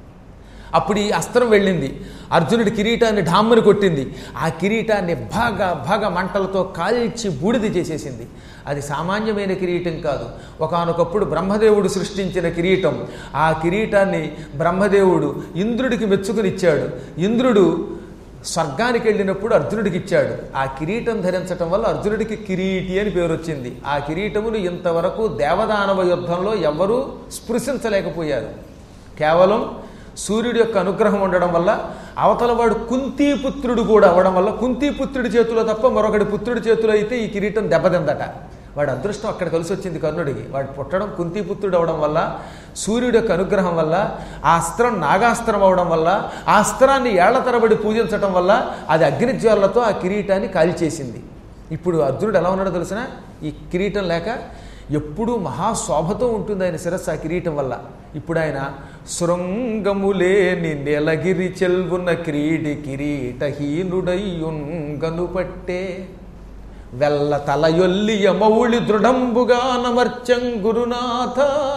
అప్పుడు ఈ అస్త్రం వెళ్ళింది అర్జునుడి కిరీటాన్ని ఢామ్మని కొట్టింది ఆ కిరీటాన్ని బాగా బాగా మంటలతో కాల్చి బూడిద చేసేసింది అది సామాన్యమైన కిరీటం కాదు ఒకానొకప్పుడు బ్రహ్మదేవుడు సృష్టించిన కిరీటం ఆ కిరీటాన్ని బ్రహ్మదేవుడు ఇంద్రుడికి మెచ్చుకునిచ్చాడు ఇంద్రుడు స్వర్గానికి వెళ్ళినప్పుడు అర్జునుడికి ఇచ్చాడు ఆ కిరీటం ధరించటం వల్ల అర్జునుడికి కిరీటి అని పేరు వచ్చింది ఆ కిరీటమును ఇంతవరకు దేవదానవ యుద్ధంలో ఎవ్వరూ స్పృశించలేకపోయారు కేవలం సూర్యుడి యొక్క అనుగ్రహం ఉండడం వల్ల అవతలవాడు కుంతీపుత్రుడు కూడా అవ్వడం వల్ల కుంతీపుత్రుడి చేతిలో తప్ప మరొకటి పుత్రుడి చేతిలో అయితే ఈ కిరీటం దెబ్బతిందట వాడి అదృష్టం అక్కడ కలిసి వచ్చింది కర్ణుడికి వాడు పుట్టడం కుంతీపుత్రుడు అవడం వల్ల సూర్యుడి యొక్క అనుగ్రహం వల్ల ఆ అస్త్రం నాగాస్త్రం అవడం వల్ల ఆ అస్త్రాన్ని ఏళ్ల తరబడి పూజించటం వల్ల అది అగ్నిజ్వాలతో ఆ కిరీటాన్ని కాల్చేసింది ఇప్పుడు అర్జునుడు ఎలా ఉన్నాడో తెలిసిన ఈ కిరీటం లేక ఎప్పుడూ మహాశోభతో ఉంటుంది ఆయన శిరస్సు ఆ కిరీటం వల్ల ఇప్పుడు ఆయన శృంగములేని నెలగిరి చెల్వున క్రీడి కిరీటహీనుడయ్యున్ గనుపట్టే వెల్ల తలయొల్లియ మౌళి దృఢంబుగా నమర్చం గురునాథ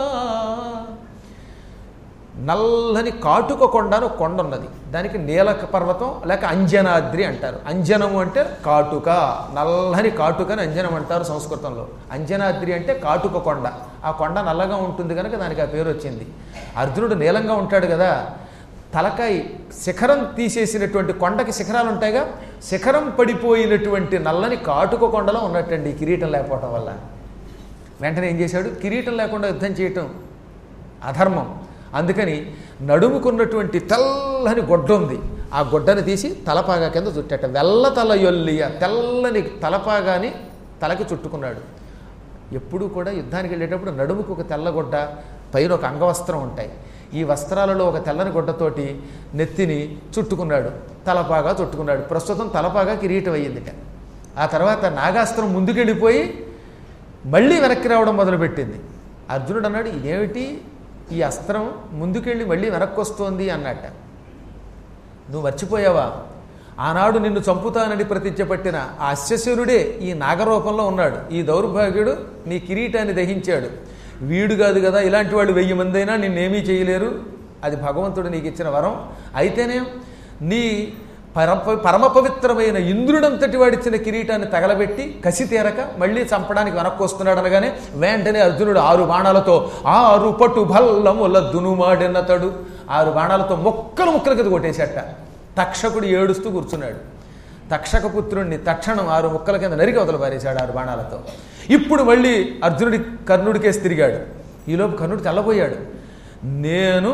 నల్లని కాటుక కొండ అని ఒక కొండ ఉన్నది దానికి నీలక పర్వతం లేక అంజనాద్రి అంటారు అంజనము అంటే కాటుక నల్లని కాటుక అని అంజనం అంటారు సంస్కృతంలో అంజనాద్రి అంటే కాటుక కొండ ఆ కొండ నల్లగా ఉంటుంది కనుక దానికి ఆ పేరు వచ్చింది అర్జునుడు నీలంగా ఉంటాడు కదా తలకాయ శిఖరం తీసేసినటువంటి కొండకి శిఖరాలు ఉంటాయిగా శిఖరం పడిపోయినటువంటి నల్లని కాటుక కొండలో ఉన్నట్టండి ఈ కిరీటం లేకపోవటం వల్ల వెంటనే ఏం చేశాడు కిరీటం లేకుండా యుద్ధం చేయటం అధర్మం అందుకని నడుముకున్నటువంటి తెల్లని గొడ్డ ఉంది ఆ గొడ్డని తీసి తలపాగా కింద చుట్టట వెల్ల తల యొల్లియ తెల్లని తలపాగాని తలకి చుట్టుకున్నాడు ఎప్పుడూ కూడా యుద్ధానికి వెళ్ళేటప్పుడు నడుముకు ఒక తెల్లగొడ్డ పైన ఒక అంగవస్త్రం ఉంటాయి ఈ వస్త్రాలలో ఒక తెల్లని గుడ్డతోటి నెత్తిని చుట్టుకున్నాడు తలపాగా చుట్టుకున్నాడు ప్రస్తుతం తలపాగా కిరీటం అయ్యిందిట ఆ తర్వాత నాగాస్త్రం ముందుకెళ్ళిపోయి మళ్ళీ వెనక్కి రావడం మొదలుపెట్టింది అర్జునుడు అన్నాడు ఇదేమిటి ఈ అస్త్రం ముందుకెళ్ళి మళ్ళీ వెనక్కి వస్తోంది అన్నట్ట నువ్వు మర్చిపోయావా ఆనాడు నిన్ను చంపుతానని ప్రతిజ్ఞ పట్టిన ఆ అశ్వశరుడే ఈ నాగరూపంలో ఉన్నాడు ఈ దౌర్భాగ్యుడు నీ కిరీటాన్ని దహించాడు వీడు కాదు కదా ఇలాంటి వాడు వెయ్యి మంది అయినా నిన్నేమీ చేయలేరు అది భగవంతుడు నీకు ఇచ్చిన వరం అయితేనే నీ పరమ పరమ పవిత్రమైన ఇంద్రుడంతటి వాడిచ్చిన కిరీటాన్ని తగలబెట్టి కసి తీరక మళ్ళీ చంపడానికి వెనక్కి వస్తున్నాడు అనగానే వెంటనే అర్జునుడు ఆరు బాణాలతో ఆరు పట్టు భల్లముల దునుమాడినతడు ఆరు బాణాలతో మొక్కలు ముక్కలు కింద కొట్టేశాట తక్షకుడు ఏడుస్తూ కూర్చున్నాడు తక్షక పుత్రుణ్ణి తక్షణం ఆరు ముక్కల కింద నరికి అవతల పారేశాడు ఆరు బాణాలతో ఇప్పుడు మళ్ళీ అర్జునుడి కర్ణుడికేసి తిరిగాడు ఈలోపు కర్ణుడు తెల్లబోయాడు నేను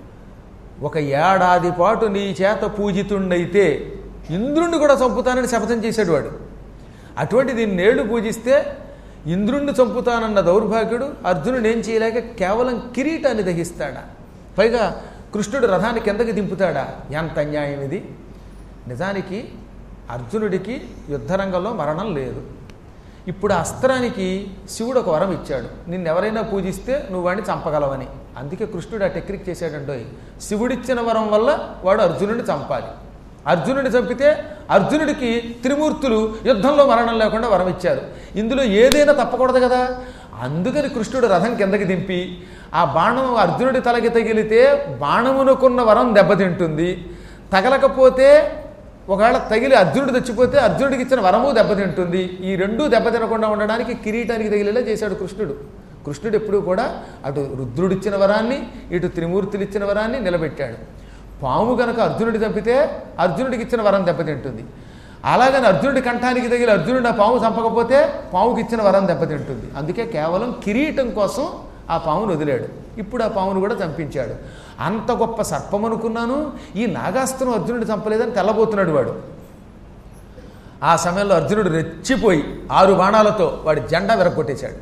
ఒక ఏడాది పాటు నీ చేత పూజితుండైతే ఇంద్రుణ్ణి కూడా చంపుతానని శపథం చేశాడు వాడు అటువంటి దీన్ని నేళ్లు పూజిస్తే ఇంద్రుణ్ణి చంపుతానన్న దౌర్భాగ్యుడు అర్జునుడు ఏం చేయలేక కేవలం కిరీటాన్ని దహిస్తాడా పైగా కృష్ణుడు రథాన్ని కిందకి దింపుతాడా ఎంత అన్యాయం ఇది నిజానికి అర్జునుడికి యుద్ధరంగంలో మరణం లేదు ఇప్పుడు ఆ అస్త్రానికి శివుడు ఒక వరం ఇచ్చాడు నిన్ను ఎవరైనా పూజిస్తే నువ్వు వాడిని చంపగలవని అందుకే కృష్ణుడు ఆ టెక్నిక్ చేశాడంటోయ్ శివుడిచ్చిన వరం వల్ల వాడు అర్జునుడిని చంపాలి అర్జునుడిని చంపితే అర్జునుడికి త్రిమూర్తులు యుద్ధంలో మరణం లేకుండా వరం ఇచ్చారు ఇందులో ఏదైనా తప్పకూడదు కదా అందుకని కృష్ణుడు రథం కిందకి దింపి ఆ బాణం అర్జునుడి తలకి తగిలితే బాణమునుకున్న వరం దెబ్బతింటుంది తగలకపోతే ఒకవేళ తగిలి అర్జునుడు తెచ్చిపోతే అర్జునుడికి ఇచ్చిన వరము దెబ్బతింటుంది ఈ రెండూ దెబ్బతినకుండా ఉండడానికి కిరీటానికి తగిలేలా చేశాడు కృష్ణుడు కృష్ణుడు ఎప్పుడూ కూడా అటు రుద్రుడిచ్చిన వరాన్ని ఇటు త్రిమూర్తులు ఇచ్చిన వరాన్ని నిలబెట్టాడు పాము గనక అర్జునుడి చంపితే అర్జునుడికి ఇచ్చిన వరం దెబ్బతింటుంది అలాగని అర్జునుడి కంఠానికి తగిలి అర్జునుడు ఆ పాము చంపకపోతే పాముకి ఇచ్చిన వరం దెబ్బతింటుంది అందుకే కేవలం కిరీటం కోసం ఆ పామును వదిలాడు ఇప్పుడు ఆ పామును కూడా చంపించాడు అంత గొప్ప సర్పం అనుకున్నాను ఈ నాగాస్త్రం అర్జునుడు చంపలేదని తెల్లబోతున్నాడు వాడు ఆ సమయంలో అర్జునుడు రెచ్చిపోయి ఆరు బాణాలతో వాడి జెండా విరగొట్టేశాడు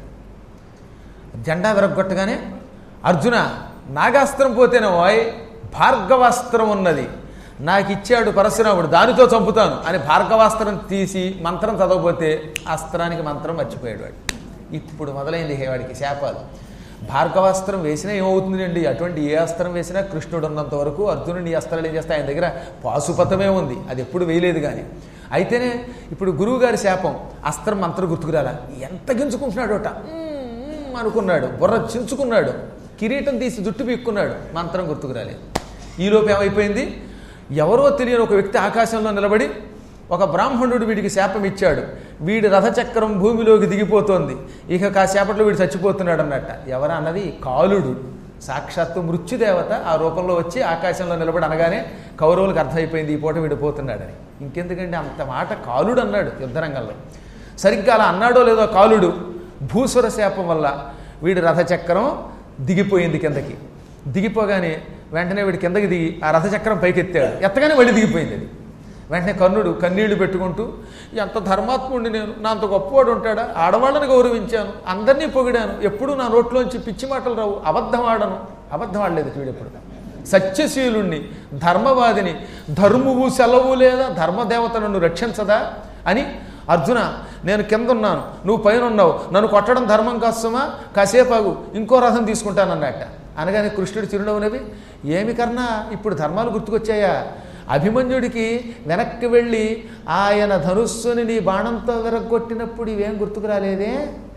జెండా విరగొట్టగానే అర్జున నాగాస్త్రం పోతేనే ఓయ్ భార్గవాస్త్రం ఉన్నది నాకు ఇచ్చాడు పరశురాముడు దానితో చంపుతాను అని భార్గవాస్త్రం తీసి మంత్రం చదవకపోతే అస్త్రానికి మంత్రం మర్చిపోయాడు వాడు ఇప్పుడు మొదలైంది హే వాడికి శాపాలు భార్గవాస్త్రం వేసినా ఏమవుతుంది అండి అటువంటి ఏ అస్త్రం వేసినా కృష్ణుడు ఉన్నంత వరకు అర్జునుడు ఈ అస్త్రాలు ఏం చేస్తే ఆయన దగ్గర పాశుపతమే ఉంది అది ఎప్పుడు వేయలేదు కానీ అయితేనే ఇప్పుడు గురువుగారి శాపం అస్త్రం మంత్రం గుర్తుకురాలా ఎంత గింజుకుంటున్నాడోట మ్మ్ అనుకున్నాడు బుర్ర చించుకున్నాడు కిరీటం తీసి జుట్టు పీక్కున్నాడు మంత్రం గుర్తుకురాలేదు ఈలోపు ఏమైపోయింది ఎవరో తెలియని ఒక వ్యక్తి ఆకాశంలో నిలబడి ఒక బ్రాహ్మణుడు వీడికి శాపం ఇచ్చాడు వీడి రథచక్రం భూమిలోకి దిగిపోతోంది ఇక కాసేపట్లో వీడు చచ్చిపోతున్నాడు అన్నట్ట ఎవరా అన్నది కాలుడు సాక్షాత్తు మృత్యుదేవత ఆ రూపంలో వచ్చి ఆకాశంలో నిలబడి అనగానే కౌరవులకు అర్థమైపోయింది ఈ పూట వీడు పోతున్నాడని ఇంకెందుకంటే అంత మాట కాలుడు అన్నాడు యుద్ధరంగంలో సరిగ్గా అలా అన్నాడో లేదో కాలుడు భూసుర శాపం వల్ల వీడి రథచక్రం దిగిపోయింది కిందకి దిగిపోగానే వెంటనే వీడి కిందకి దిగి ఆ రథచక్రం పైకి ఎత్తాడు ఎత్తగానే మళ్ళీ దిగిపోయింది అది వెంటనే కర్ణుడు కన్నీళ్లు పెట్టుకుంటూ ఎంత ధర్మాత్ముడిని నేను నా అంత గొప్పవాడు ఉంటాడా ఆడవాళ్ళని గౌరవించాను అందరినీ పొగిడాను ఎప్పుడూ నా నోట్లోంచి పిచ్చి మాటలు రావు అబద్ధం ఆడను అబద్ధం ఆడలేదు వీడెప్పుడు సత్యశీలుణ్ణి ధర్మవాదిని ధర్మువు సెలవు లేదా ధర్మదేవత నన్ను రక్షించదా అని అర్జున నేను కింద ఉన్నాను నువ్వు పైన ఉన్నావు నన్ను కొట్టడం ధర్మం కాస్తమా కాసేపు ఆగు ఇంకో రథం తీసుకుంటానన్నట్ట అనగానే కృష్ణుడు చిరునవ్వునవి ఏమి కన్నా ఇప్పుడు ధర్మాలు గుర్తుకొచ్చాయా అభిమన్యుడికి వెనక్కి వెళ్ళి ఆయన ధనుస్సుని నీ బాణంతో విరగొట్టినప్పుడు ఇవేం గుర్తుకు రాలేదే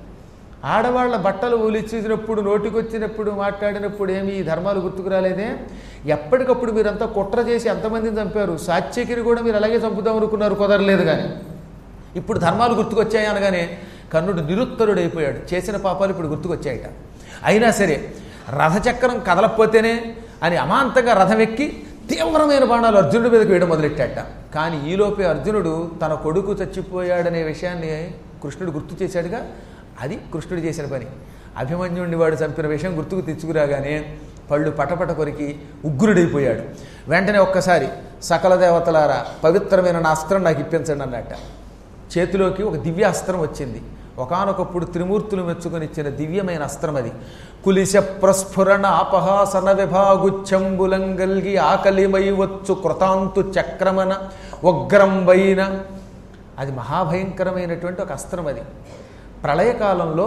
ఆడవాళ్ళ బట్టలు ఒలిచేసినప్పుడు నోటికొచ్చినప్పుడు మాట్లాడినప్పుడు ఏమి ఈ ధర్మాలు గుర్తుకు రాలేదే ఎప్పటికప్పుడు మీరంతా కుట్ర చేసి ఎంతమందిని చంపారు సాత్యకిని కూడా మీరు అలాగే చంపుదాం అనుకున్నారు కుదరలేదు కానీ ఇప్పుడు ధర్మాలు గుర్తుకొచ్చాయి అనగానే కర్ణుడు నిరుత్తరుడైపోయాడు చేసిన పాపాలు ఇప్పుడు గుర్తుకొచ్చాయట అయినా సరే రథచక్రం కదలకపోతేనే అని అమాంతంగా రథం ఎక్కి తీవ్రమైన బాణాలు అర్జునుడి మీదకి వేయడం మొదలెట్టాట కానీ ఈలోపే అర్జునుడు తన కొడుకు చచ్చిపోయాడనే విషయాన్ని కృష్ణుడు గుర్తు చేశాడుగా అది కృష్ణుడు చేసిన పని అభిమన్యుడిని వాడు చంపిన విషయం గుర్తుకు తెచ్చుకురాగానే పళ్ళు పటపట కొరికి ఉగ్రుడైపోయాడు వెంటనే ఒక్కసారి సకల దేవతలారా పవిత్రమైన నా అస్త్రం నాకు ఇప్పించండి అన్నట్ట చేతిలోకి ఒక దివ్యాస్త్రం వచ్చింది ఒకనొకప్పుడు త్రిమూర్తులు మెచ్చుకొని ఇచ్చిన దివ్యమైన అస్త్రం అది కులిశ ప్రస్ఫురణ అపహాసన విభాగుచ్చంబులంగల్గి ఆకలిమై వచ్చు కృతాంతు చక్రమన ఉగ్రం వైన అది మహాభయంకరమైనటువంటి ఒక అస్త్రం అది ప్రళయకాలంలో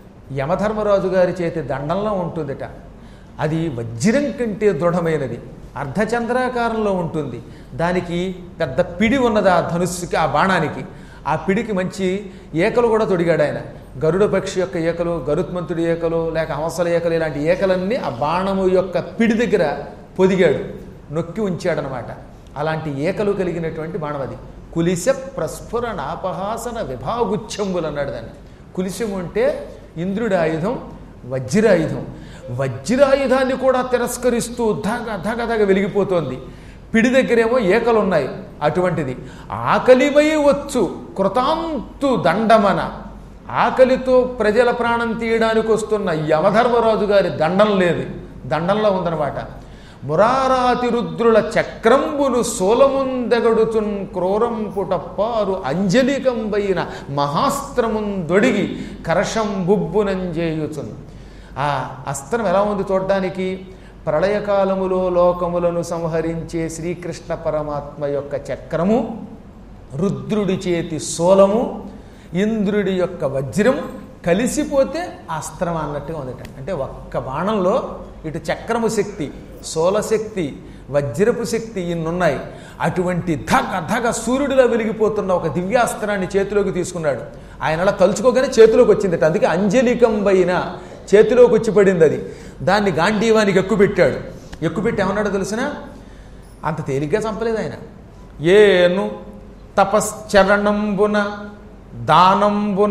యమధర్మరాజు గారి చేతి దండంలో ఉంటుందిట అది వజ్రం కంటే దృఢమైనది అర్ధచంద్రాకారంలో ఉంటుంది దానికి పెద్ద పిడి ఉన్నది ఆ ధనుస్సుకి ఆ బాణానికి ఆ పిడికి మంచి ఏకలు కూడా తొడిగాడు ఆయన గరుడ పక్షి యొక్క ఏకలు గరుత్మంతుడి ఏకలు లేక హంసల ఏకలు ఇలాంటి ఏకలన్నీ ఆ బాణము యొక్క పిడి దగ్గర పొదిగాడు నొక్కి ఉంచాడనమాట అలాంటి ఏకలు కలిగినటువంటి బాణం అది కులిశ ప్రస్ఫురణ అపహాసన విభాగుచ్చంబులు అన్నాడు దాన్ని కులిశం అంటే ఇంద్రుడి ఆయుధం వజ్రాయుధం వజ్రాయుధాన్ని కూడా తిరస్కరిస్తూ ధగ ధగ ధగ వెలిగిపోతోంది పిడి దగ్గరేమో ఏకలు ఉన్నాయి అటువంటిది ఆకలివై వచ్చు కృతాంతు దండమన ఆకలితో ప్రజల ప్రాణం తీయడానికి వస్తున్న యమధర్మరాజు గారి దండం లేదు దండంలో ఉందన్నమాట మురారాతి రుద్రుల చక్రంబును సోలముందెగడుచున్ క్రూరంపుటప్పారు అంజలికంబైన మహాస్త్రముందొడిగి కరషం బుబ్బునంజేయుచున్ ఆ అస్త్రం ఎలా ఉంది చూడడానికి ప్రళయకాలములో లోకములను సంహరించే శ్రీకృష్ణ పరమాత్మ యొక్క చక్రము రుద్రుడి చేతి సోలము ఇంద్రుడి యొక్క వజ్రం కలిసిపోతే అస్త్రం అన్నట్టుగా ఉందట అంటే ఒక్క బాణంలో ఇటు చక్రము శక్తి సోలశక్తి వజ్రపు శక్తి ఇన్నున్నాయి అటువంటి ధగ ధగ సూర్యుడిలో వెలిగిపోతున్న ఒక దివ్యాస్త్రాన్ని చేతిలోకి తీసుకున్నాడు ఆయన అలా తలుచుకోగానే చేతిలోకి వచ్చిందట అందుకే అంజలికంబైన చేతిలోకి వచ్చి పడింది అది దాన్ని గాంధీవానికి ఎక్కుపెట్టాడు ఎక్కుపెట్టి ఏమన్నాడో తెలిసిన అంత తేలిగ్గా చంపలేదు ఆయన ఏను తపశ్చరణంబున దానంబున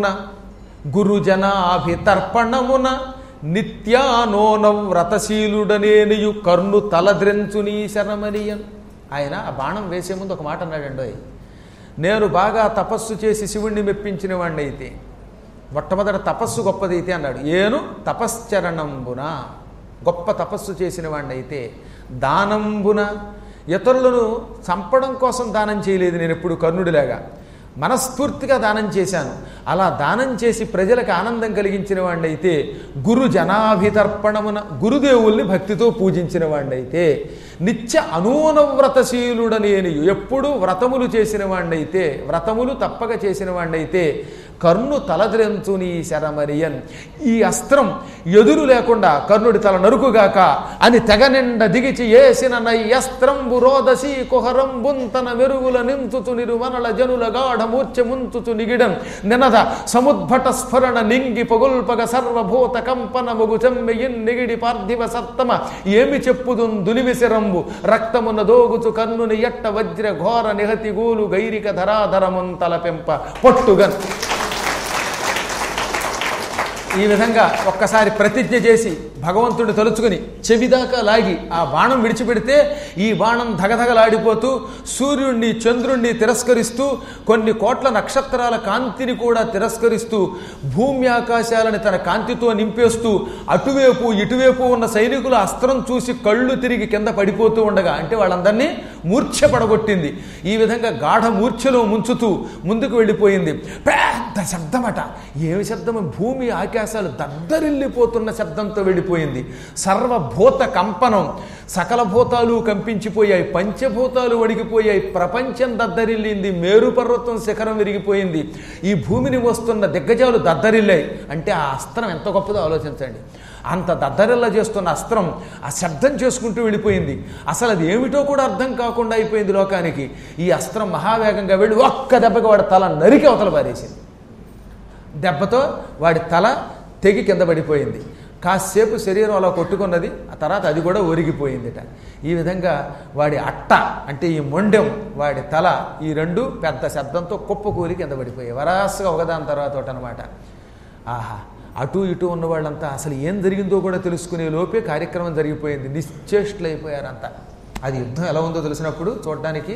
గురుజనాభితర్పణమున నిత్యానోన వ్రతశీలుడనేనియు కర్ణు తలద్రెంచునీ శరమనియన్ ఆయన ఆ బాణం వేసే ముందు ఒక మాట అన్నాడండి నేను బాగా తపస్సు చేసి శివుణ్ణి మెప్పించిన వాడిని అయితే మొట్టమొదట తపస్సు గొప్పదైతే అన్నాడు ఏను తపశ్చరణంబున గొప్ప తపస్సు చేసిన వాడినైతే దానంబున ఇతరులను చంపడం కోసం దానం చేయలేదు నేను ఎప్పుడు కర్ణుడిలాగా మనస్ఫూర్తిగా దానం చేశాను అలా దానం చేసి ప్రజలకు ఆనందం కలిగించిన వాడినైతే గురు జనాభితర్పణమున గురుదేవుల్ని భక్తితో పూజించిన వాడినైతే నిత్య అనూన వ్రతశీలుడనేని ఎప్పుడు వ్రతములు చేసిన వాడినైతే వ్రతములు తప్పక చేసిన వాడినైతే కర్ణు తలద్రెంచుని శరమరియన్ ఈ అస్త్రం ఎదురు లేకుండా కర్ణుడి తల నరుకుగాక అని తెగ నిండ దిగిచి ఏసిన నయ్యస్త్రంబు రోదసి కుహరం బుంతన మెరుగుల నింతుతు నిరువనల జనుల గాఢ మూర్ఛ ముంతుతు నిగిడం నినద సముద్భట స్ఫురణ నింగి పగుల్పగ సర్వభూత కంపన మొగు చెమ్మెయిన్ నిగిడి పార్థివ సత్తమ ఏమి చెప్పుదున్ దులివిసిరంబు రక్తమున దోగుచు కన్నుని ఎట్ట వజ్ర ఘోర నిహతి గూలు గైరిక ధరాధరమున్ తలపెంప పొట్టుగన్ ఈ విధంగా ఒక్కసారి ప్రతిజ్ఞ చేసి భగవంతుడిని తలుచుకుని చెవిదాకా లాగి ఆ బాణం విడిచిపెడితే ఈ బాణం ధగధగలాడిపోతూ సూర్యుణ్ణి చంద్రుణ్ణి తిరస్కరిస్తూ కొన్ని కోట్ల నక్షత్రాల కాంతిని కూడా తిరస్కరిస్తూ భూమి ఆకాశాలని తన కాంతితో నింపేస్తూ అటువైపు ఇటువైపు ఉన్న సైనికుల అస్త్రం చూసి కళ్ళు తిరిగి కింద పడిపోతూ ఉండగా అంటే వాళ్ళందరినీ మూర్ఛ పడగొట్టింది ఈ విధంగా గాఢ మూర్ఛలో ముంచుతూ ముందుకు వెళ్ళిపోయింది పెద్ద శబ్దమట ఏమి శబ్దము భూమి ఆకాశాలు దద్దరిల్లిపోతున్న శబ్దంతో వెళ్ళిపోయింది సర్వభూత కంపనం సకల భూతాలు కంపించిపోయాయి పంచభూతాలు వణికిపోయాయి ప్రపంచం దద్దరిల్లింది మేరు పర్వతం శిఖరం విరిగిపోయింది ఈ భూమిని వస్తున్న దిగ్గజాలు దద్దరిల్లాయి అంటే ఆ అస్త్రం ఎంత గొప్పదో ఆలోచించండి అంత దద్దరిల్లా చేస్తున్న అస్త్రం ఆ శబ్దం చేసుకుంటూ వెళ్ళిపోయింది అసలు అది ఏమిటో కూడా అర్థం కాకుండా అయిపోయింది లోకానికి ఈ అస్త్రం మహావేగంగా వెళ్ళి ఒక్క దెబ్బకి వాడి తల నరికి అవతల పారేసింది దెబ్బతో వాడి తల తెగి కింద పడిపోయింది కాసేపు శరీరం అలా కొట్టుకున్నది ఆ తర్వాత అది కూడా ఒరిగిపోయిందిట ఈ విధంగా వాడి అట్ట అంటే ఈ మొండెం వాడి తల ఈ రెండు పెద్ద శబ్దంతో కుప్పకూలి కింద పడిపోయాయి వరాసగా ఒకదాని తర్వాత ఒకటి అనమాట ఆహా అటు ఇటు ఉన్న వాళ్ళంతా అసలు ఏం జరిగిందో కూడా తెలుసుకునే లోపే కార్యక్రమం జరిగిపోయింది నిశ్చేష్టులు అయిపోయారంతా అది యుద్ధం ఎలా ఉందో తెలిసినప్పుడు చూడడానికి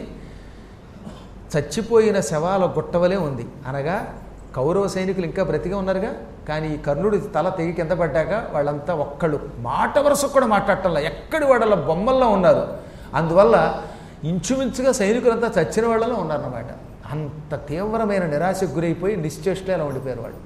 చచ్చిపోయిన శవాల గుట్టవలే ఉంది అనగా కౌరవ సైనికులు ఇంకా బ్రతిగా ఉన్నారుగా కానీ ఈ కర్ణుడి తల తెగి కింద పడ్డాక వాళ్ళంతా ఒక్కళ్ళు మాట వరుస కూడా మాట్లాడటంలా ఎక్కడి వాళ్ళ బొమ్మల్లో ఉన్నారు అందువల్ల ఇంచుమించుగా సైనికులంతా చచ్చిన వాళ్ళలో ఉన్నారన్నమాట అంత తీవ్రమైన నిరాశకు గురైపోయి నిశ్చేష్టే అలా ఉండిపోయారు వాళ్ళు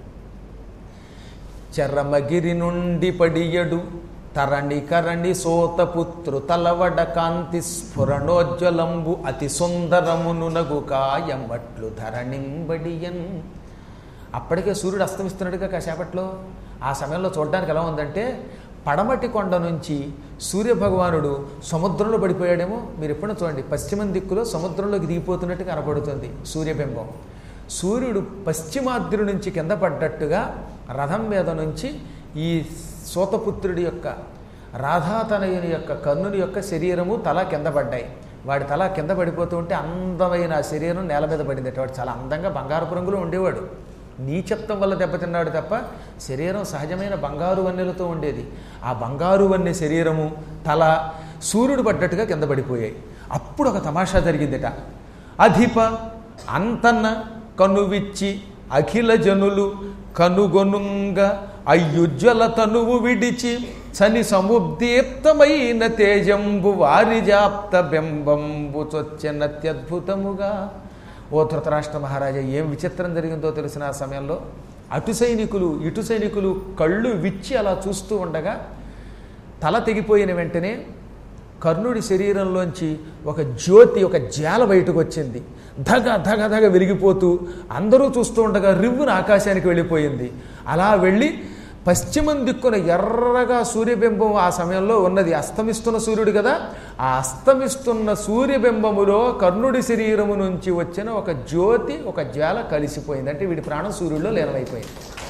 చర్రమగిరి నుండి పడియడు తరణి కరణి సోతపుత్రు తలవడ కాంతి స్ఫురణోజ్వలంబు అతి సుందరమును నగు కాయమట్లు ధరణింబడియన్ అప్పటికే సూర్యుడు అస్తమిస్తున్నట్టుగా కాసేపట్లో ఆ సమయంలో చూడడానికి ఎలా ఉందంటే పడమటి కొండ నుంచి సూర్యభగవానుడు సముద్రంలో పడిపోయాడేమో మీరు ఎప్పుడైనా చూడండి పశ్చిమ దిక్కులో సముద్రంలోకి దిగిపోతున్నట్టు కనపడుతుంది సూర్యబింబం సూర్యుడు పశ్చిమాద్రి నుంచి కింద పడ్డట్టుగా రథం మీద నుంచి ఈ సూతపుత్రుడి యొక్క రాధాతనయుని యొక్క కన్నుని యొక్క శరీరము తల కింద పడ్డాయి వాడి తల కింద పడిపోతూ ఉంటే అందమైన ఆ శరీరం నేల మీద పడింది వాడు చాలా అందంగా బంగారపు రంగులో ఉండేవాడు నీచత్వం వల్ల దెబ్బతిన్నాడు తప్ప శరీరం సహజమైన బంగారు వన్నెలతో ఉండేది ఆ బంగారు వన్నె శరీరము తల సూర్యుడు పడ్డట్టుగా కింద పడిపోయాయి అప్పుడు ఒక తమాషా జరిగిందిట అధిప అంతన్న కనువిచ్చి అఖిల జనులు కనుగొనుంగ అయ్యుజ్వల తనువు విడిచి చని సముద్దీప్తమైన తేజంబు వారి జాప్త బింబంబు చొచ్చెనత్యద్భుతముగా ఓ ధృతరాష్ట్ర మహారాజా ఏం విచిత్రం జరిగిందో తెలిసిన ఆ సమయంలో అటు సైనికులు ఇటు సైనికులు కళ్ళు విచ్చి అలా చూస్తూ ఉండగా తల తెగిపోయిన వెంటనే కర్ణుడి శరీరంలోంచి ఒక జ్యోతి ఒక జ్వాల బయటకు వచ్చింది ధగ ధగ ధగ వెలిగిపోతూ అందరూ చూస్తూ ఉండగా రివ్వున ఆకాశానికి వెళ్ళిపోయింది అలా వెళ్ళి పశ్చిమం దిక్కున ఎర్రగా సూర్యబింబం ఆ సమయంలో ఉన్నది అస్తమిస్తున్న సూర్యుడు కదా ఆ అస్తమిస్తున్న సూర్యబింబములో కర్ణుడి శరీరము నుంచి వచ్చిన ఒక జ్యోతి ఒక జ్వాల కలిసిపోయింది అంటే వీడి ప్రాణం సూర్యుడిలో లీనమైపోయింది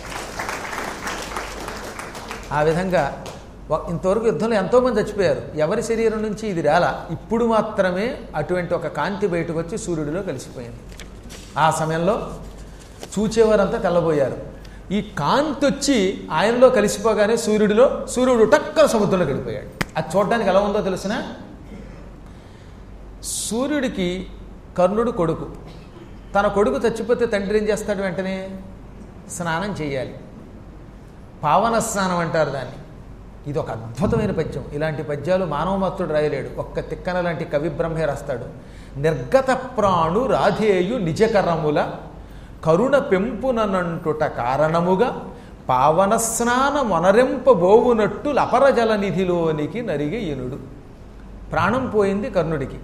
ఆ విధంగా వ- ఇంతవరకు యుద్ధంలో ఎంతోమంది చచ్చిపోయారు ఎవరి శరీరం నుంచి ఇది రాల ఇప్పుడు మాత్రమే అటువంటి ఒక కాంతి బయటకు వచ్చి సూర్యుడిలో కలిసిపోయింది ఆ సమయంలో చూచేవారంతా తెల్లబోయారు ఈ కాంతి వచ్చి ఆయనలో కలిసిపోగానే సూర్యుడిలో సూర్యుడు టక్కన సముద్రంలోకి వెళ్ళిపోయాడు అది చూడడానికి ఎలా ఉందో తెలిసిన సూర్యుడికి కర్ణుడు కొడుకు తన కొడుకు చచ్చిపోతే తండ్రి ఏం చేస్తాడు వెంటనే స్నానం చేయాలి పావన స్నానం అంటారు దాన్ని ఇది ఒక అద్భుతమైన పద్యం ఇలాంటి పద్యాలు మానవమత్తుడు రాయలేడు ఒక్క తిక్కన లాంటి కవి బ్రహ్మే రాస్తాడు నిర్గత ప్రాణు రాధేయు నిజకరముల కరుణ పెంపుననంటుట కారణముగా పావన స్నాన మొనరెంపబోవునట్టు లపరజల నిధిలోనికి నరిగే ఇనుడు ప్రాణం పోయింది కర్ణుడికి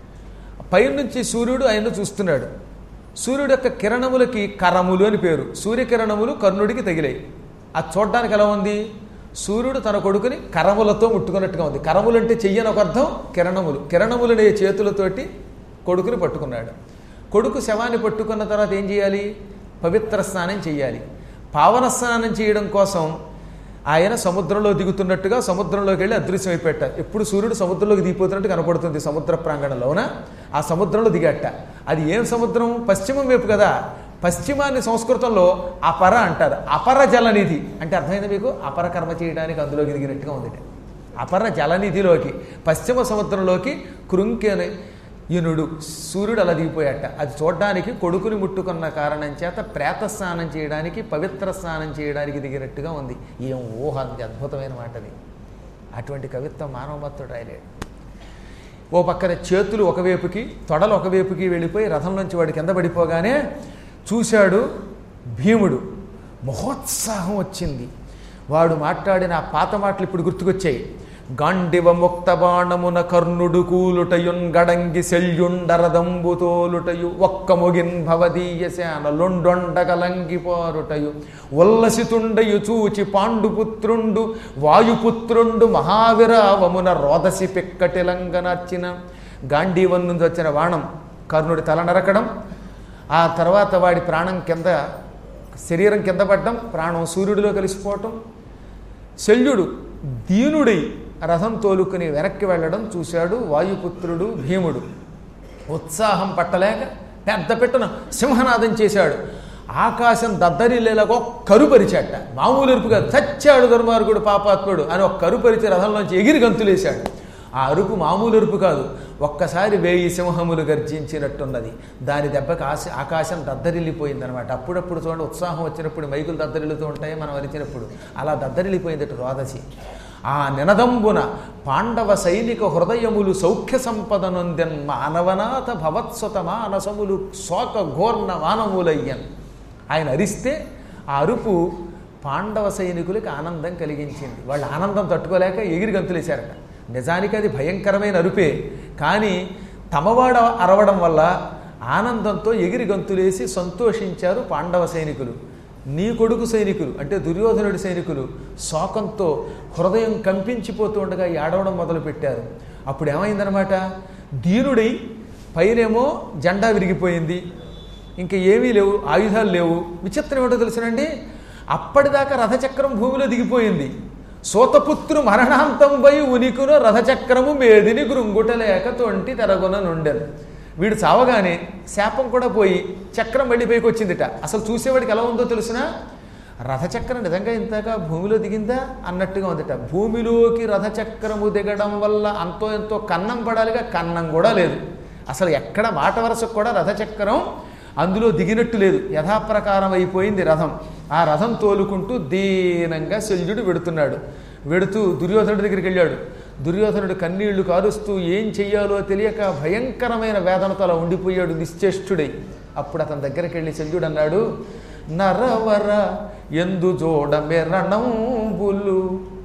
పైనుంచి సూర్యుడు ఆయన చూస్తున్నాడు సూర్యుడు యొక్క కిరణములకి కరములు అని పేరు సూర్యకిరణములు కర్ణుడికి తగిలాయి అది చూడడానికి ఎలా ఉంది సూర్యుడు తన కొడుకుని కరములతో ముట్టుకున్నట్టుగా ఉంది కరములు అంటే చెయ్యని ఒక అర్థం కిరణములు కిరణములనే చేతులతోటి కొడుకుని పట్టుకున్నాడు కొడుకు శవాన్ని పట్టుకున్న తర్వాత ఏం చేయాలి పవిత్ర స్నానం చేయాలి పావన స్నానం చేయడం కోసం ఆయన సముద్రంలో దిగుతున్నట్టుగా సముద్రంలోకి వెళ్ళి అదృశ్యమైపోయాట ఎప్పుడు సూర్యుడు సముద్రంలోకి దిగిపోతున్నట్టు కనపడుతుంది సముద్ర ప్రాంగణంలోన ఆ సముద్రంలో దిగాట అది ఏం సముద్రం పశ్చిమం వైపు కదా పశ్చిమాన్ని సంస్కృతంలో అపర అంటారు అపర జలనిధి అంటే అర్థమైంది మీకు అపర కర్మ చేయడానికి అందులోకి దిగినట్టుగా ఉంది అపర జలనిధిలోకి పశ్చిమ సముద్రంలోకి కృంకెని ఈనుడు సూర్యుడు అలా దిగిపోయాట అది చూడడానికి కొడుకుని ముట్టుకున్న కారణం చేత ప్రేత స్నానం చేయడానికి పవిత్ర స్నానం చేయడానికి దిగినట్టుగా ఉంది ఏం ఊహ అంది అద్భుతమైన మాటది అటువంటి కవిత్వం మానవమత్తుడు రాయలేడు ఓ పక్కన చేతులు ఒకవైపుకి తొడలు ఒకవైపుకి వెళ్ళిపోయి రథం నుంచి వాడి కింద పడిపోగానే చూశాడు భీముడు మహోత్సాహం వచ్చింది వాడు మాట్లాడిన ఆ పాత మాటలు ఇప్పుడు గుర్తుకొచ్చాయి గాండివ ముక్త బాణమున కర్ణుడు కూలుటయున్ గడంగి శల్యుండరదంబు తోలుటయు ఒక్క మొగిన్ భవదీయ శాన లొండొండగలంగిపోరుటయు ఉల్లసితుండయు చూచి పాండుపుత్రుండు వాయుపుత్రుండు మహావిరావమున రోదసి పిక్కటిలంగనర్చిన గాంధీవన్ నుంచి వచ్చిన బాణం కర్ణుడి తల నరకడం ఆ తర్వాత వాడి ప్రాణం కింద శరీరం కింద పడడం ప్రాణం సూర్యుడిలో కలిసిపోవటం శల్యుడు దీనుడై రథం తోలుకుని వెనక్కి వెళ్ళడం చూశాడు వాయుపుత్రుడు భీముడు ఉత్సాహం పట్టలేక పెద్ద పెట్టున సింహనాదం చేశాడు ఆకాశం దద్దరిల్లేలాగా ఒక కరుపరిచాట మామూలు ఎరుపుగా చచ్చాడు దుర్మార్గుడు పాపాత్ముడు అని ఒక కరుపరిచి రథంలోంచి ఎగిరి గంతులేశాడు ఆ అరుపు మామూలు అరుపు కాదు ఒక్కసారి వేయి సింహములు గర్జించినట్టున్నది దాని దెబ్బకి ఆశ ఆకాశం దద్దరిల్లిపోయిందనమాట అప్పుడప్పుడు చూడండి ఉత్సాహం వచ్చినప్పుడు మైకులు దద్దరిల్లుతూ ఉంటాయి మనం అరిచినప్పుడు అలా దద్దరిల్లిపోయిందట రోదసి ఆ నినదంబున పాండవ సైనిక హృదయములు సౌఖ్య సంపదనొందెన్ మానవనాథ భవత్సుత మానసములు శోక ఘోర్ణ మానములయ్యన్ ఆయన అరిస్తే ఆ అరుపు పాండవ సైనికులకి ఆనందం కలిగించింది వాళ్ళు ఆనందం తట్టుకోలేక ఎగిరి గంతులేశారట నిజానికి అది భయంకరమైన అరుపే కానీ తమవాడ అరవడం వల్ల ఆనందంతో ఎగిరి గంతులేసి సంతోషించారు పాండవ సైనికులు నీ కొడుకు సైనికులు అంటే దుర్యోధనుడి సైనికులు శోకంతో హృదయం కంపించిపోతూ ఉండగా ఏడవడం మొదలుపెట్టారు అప్పుడు ఏమైందనమాట దీనుడై పైనేమో జెండా విరిగిపోయింది ఇంకా ఏమీ లేవు ఆయుధాలు లేవు విచిత్రం ఏమిటో తెలుసునండి అప్పటిదాకా రథచక్రం భూమిలో దిగిపోయింది సోతపుత్రు మరణాంతంపై ఉనికును రథచక్రము మేదిని గృంగుటలేక తొంటి తెరగొన నుండెను వీడు చావగానే శాపం కూడా పోయి చక్రం మళ్ళీ పైకి వచ్చిందిట అసలు చూసేవాడికి ఎలా ఉందో తెలుసునా రథచక్రం నిజంగా ఇంతగా భూమిలో దిగిందా అన్నట్టుగా ఉందిట భూమిలోకి రథచక్రము దిగడం వల్ల అంతో ఎంతో కన్నం పడాలిగా కన్నం కూడా లేదు అసలు ఎక్కడ మాట వరసకు కూడా రథచక్రం అందులో దిగినట్టు లేదు యథాప్రకారం అయిపోయింది రథం ఆ రథం తోలుకుంటూ దీనంగా శల్యుడు వెడుతున్నాడు వెడుతూ దుర్యోధనుడి దగ్గరికి వెళ్ళాడు దుర్యోధనుడు కన్నీళ్లు కారుస్తూ ఏం చెయ్యాలో తెలియక భయంకరమైన వేదనతో అలా ఉండిపోయాడు నిశ్చేష్టుడై అప్పుడు అతని దగ్గరికి వెళ్ళి శల్యుడు అన్నాడు నరవర ఎందు జోడ మెరణంబులు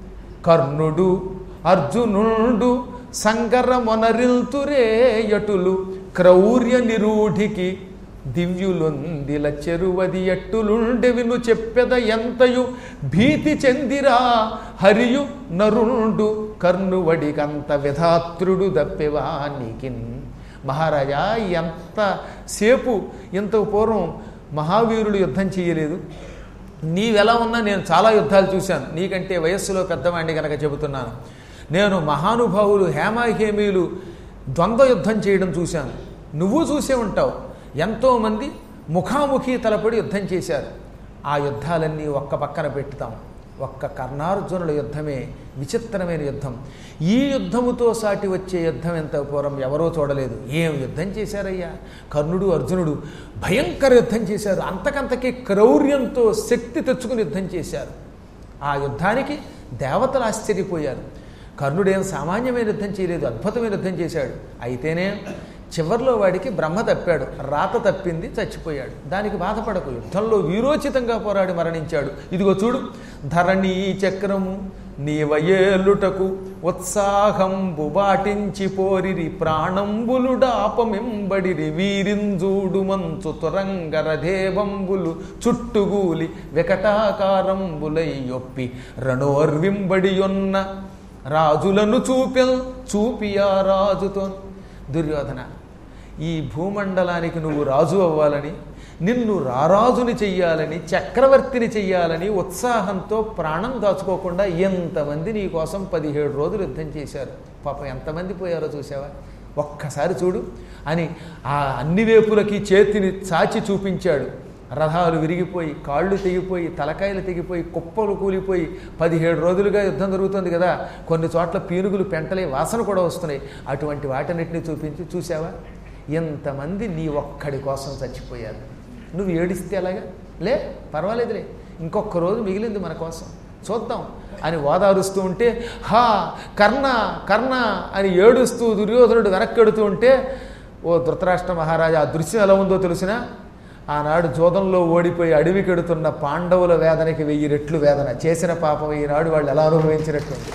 కర్ణుడు అర్జునుడు సంగర మొనరిల్తురేయటులు క్రౌర్య నిరూఢికి దివ్యులొందిల చెరువది ఎట్టులుండెవిను చెప్పెద ఎంతయు భీతి చెందిరా హరియు నరుండు కర్ణువడికంత విధాత్రుడు దప్పెవానికిన్ మహారాజా ఎంత సేపు ఇంత పూర్వం మహావీరుడు యుద్ధం చేయలేదు నీవెలా ఉన్నా నేను చాలా యుద్ధాలు చూశాను నీకంటే వయస్సులో పెద్దవాడిని కనుక చెబుతున్నాను నేను మహానుభావులు హేమాహేమీలు ద్వంద్వ యుద్ధం చేయడం చూశాను నువ్వు చూసే ఉంటావు ఎంతోమంది ముఖాముఖి తలపడి యుద్ధం చేశారు ఆ యుద్ధాలన్నీ ఒక్క పక్కన పెట్టుతాం ఒక్క కర్ణార్జునుల యుద్ధమే విచిత్రమైన యుద్ధం ఈ యుద్ధముతో సాటి వచ్చే యుద్ధం ఎంత పూర్వం ఎవరో చూడలేదు ఏం యుద్ధం చేశారయ్యా కర్ణుడు అర్జునుడు భయంకర యుద్ధం చేశారు అంతకంతకి క్రౌర్యంతో శక్తి తెచ్చుకుని యుద్ధం చేశారు ఆ యుద్ధానికి దేవతలు ఆశ్చర్యపోయారు కర్ణుడేం సామాన్యమైన యుద్ధం చేయలేదు అద్భుతమైన యుద్ధం చేశాడు అయితేనే చివర్లో వాడికి బ్రహ్మ తప్పాడు రాత తప్పింది చచ్చిపోయాడు దానికి బాధపడకు యుద్ధంలో వీరోచితంగా పోరాడి మరణించాడు ఇదిగో చూడు ధరణీ చక్రము నీవయేలుటకు ఉత్సాహంబు బాటించి పోరిరి ప్రాణంబులుడాపమింబడిరి వీరింజూడు మంచు తురంగరధేవంబులు చుట్టుగూలి వికటాకారంబులై యొప్పి రణోర్వింబడియొన్న రాజులను చూపెల్ చూపియా రాజుతో దుర్యోధన ఈ భూమండలానికి నువ్వు రాజు అవ్వాలని నిన్ను రారాజుని చెయ్యాలని చక్రవర్తిని చెయ్యాలని ఉత్సాహంతో ప్రాణం దాచుకోకుండా ఎంతమంది నీ కోసం పదిహేడు రోజులు యుద్ధం చేశారు పాపం ఎంతమంది పోయారో చూసావా ఒక్కసారి చూడు అని ఆ అన్ని వేపులకి చేతిని చాచి చూపించాడు రథాలు విరిగిపోయి కాళ్ళు తెగిపోయి తలకాయలు తెగిపోయి కుప్పలు కూలిపోయి పదిహేడు రోజులుగా యుద్ధం జరుగుతుంది కదా కొన్ని చోట్ల పీనుగులు పెంటలే వాసన కూడా వస్తున్నాయి అటువంటి వాటన్నిటిని చూపించి చూసావా ఎంతమంది నీ ఒక్కడి కోసం చచ్చిపోయారు నువ్వు ఏడిస్తే అలాగా లే పర్వాలేదులే ఇంకొక రోజు మిగిలింది మన కోసం చూద్దాం అని ఓదారుస్తూ ఉంటే హా కర్ణ కర్ణ అని ఏడుస్తూ దుర్యోధనుడు వెనక్కెడుతూ ఉంటే ఓ ధృతరాష్ట్ర మహారాజా ఆ దృశ్యం ఎలా ఉందో తెలిసినా ఆనాడు జోదంలో ఓడిపోయి అడవికెడుతున్న పాండవుల వేదనకి వెయ్యి రెట్లు వేదన చేసిన పాపం ఈనాడు వాళ్ళు ఎలా అనుభవించినట్టుంది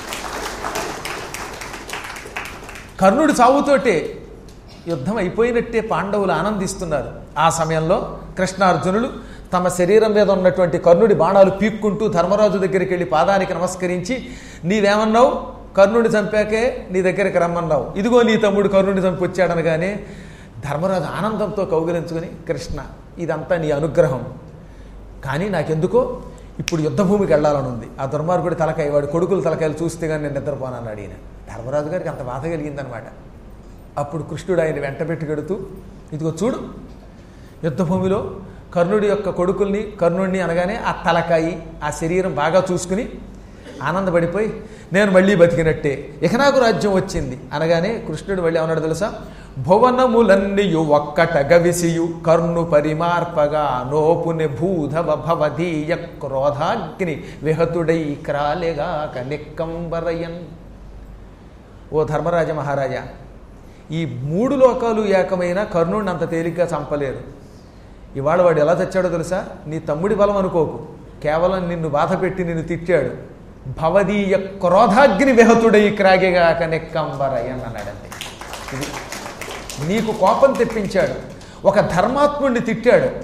కర్ణుడి చావుతోటే యుద్ధం అయిపోయినట్టే పాండవులు ఆనందిస్తున్నారు ఆ సమయంలో కృష్ణార్జునులు తమ శరీరం మీద ఉన్నటువంటి కర్ణుడి బాణాలు పీక్కుంటూ ధర్మరాజు దగ్గరికి వెళ్ళి పాదానికి నమస్కరించి నీవేమన్నావు కర్ణుడిని చంపాకే నీ దగ్గరికి రమ్మన్నావు ఇదిగో నీ తమ్ముడు కర్ణుడిని చంపి వచ్చాడనగానే ధర్మరాజు ఆనందంతో కౌగిలించుకుని కృష్ణ ఇదంతా నీ అనుగ్రహం కానీ నాకెందుకో ఇప్పుడు యుద్ధభూమికి వెళ్ళాలని ఉంది ఆ దుర్మార్గుడి తలకాయ వాడి కొడుకుల తలకాయలు చూస్తే కానీ నేను నిద్రపోనన్నాడు ఈయన ధర్మరాజు గారికి అంత బాధ కలిగిందనమాట అప్పుడు కృష్ణుడు ఆయన వెంట పెట్టుకెడుతూ ఇదిగో చూడు యుద్ధభూమిలో కర్ణుడి యొక్క కొడుకుల్ని కర్ణుడిని అనగానే ఆ తలకాయి ఆ శరీరం బాగా చూసుకుని ఆనందపడిపోయి నేను మళ్ళీ బతికినట్టే ఇక నాకు రాజ్యం వచ్చింది అనగానే కృష్ణుడు మళ్ళీ ఏమన్నాడు తెలుసా భువనములన్నీయు ఒక్కట గవిసియు కర్ణు పరిమార్పగా నోపుని భూధవ భవధీయ క్రోధాగ్ని విహతుడై క్రాలెగాక నిక్కంబరయన్ ఓ ధర్మరాజ మహారాజా ఈ మూడు లోకాలు ఏకమైన కర్ణుడిని అంత తేలిగ్గా చంపలేరు ఇవాళ వాడు ఎలా తెచ్చాడో తెలుసా నీ తమ్ముడి బలం అనుకోకు కేవలం నిన్ను బాధ పెట్టి నిన్ను తిట్టాడు భవదీయ క్రోధాగ్ని విహతుడై క్రాగెగాక నెక్కంబరయ్యన్ అన్నాడంతే ఇది నీకు కోపం తెప్పించాడు ఒక ధర్మాత్ముడిని తిట్టాడు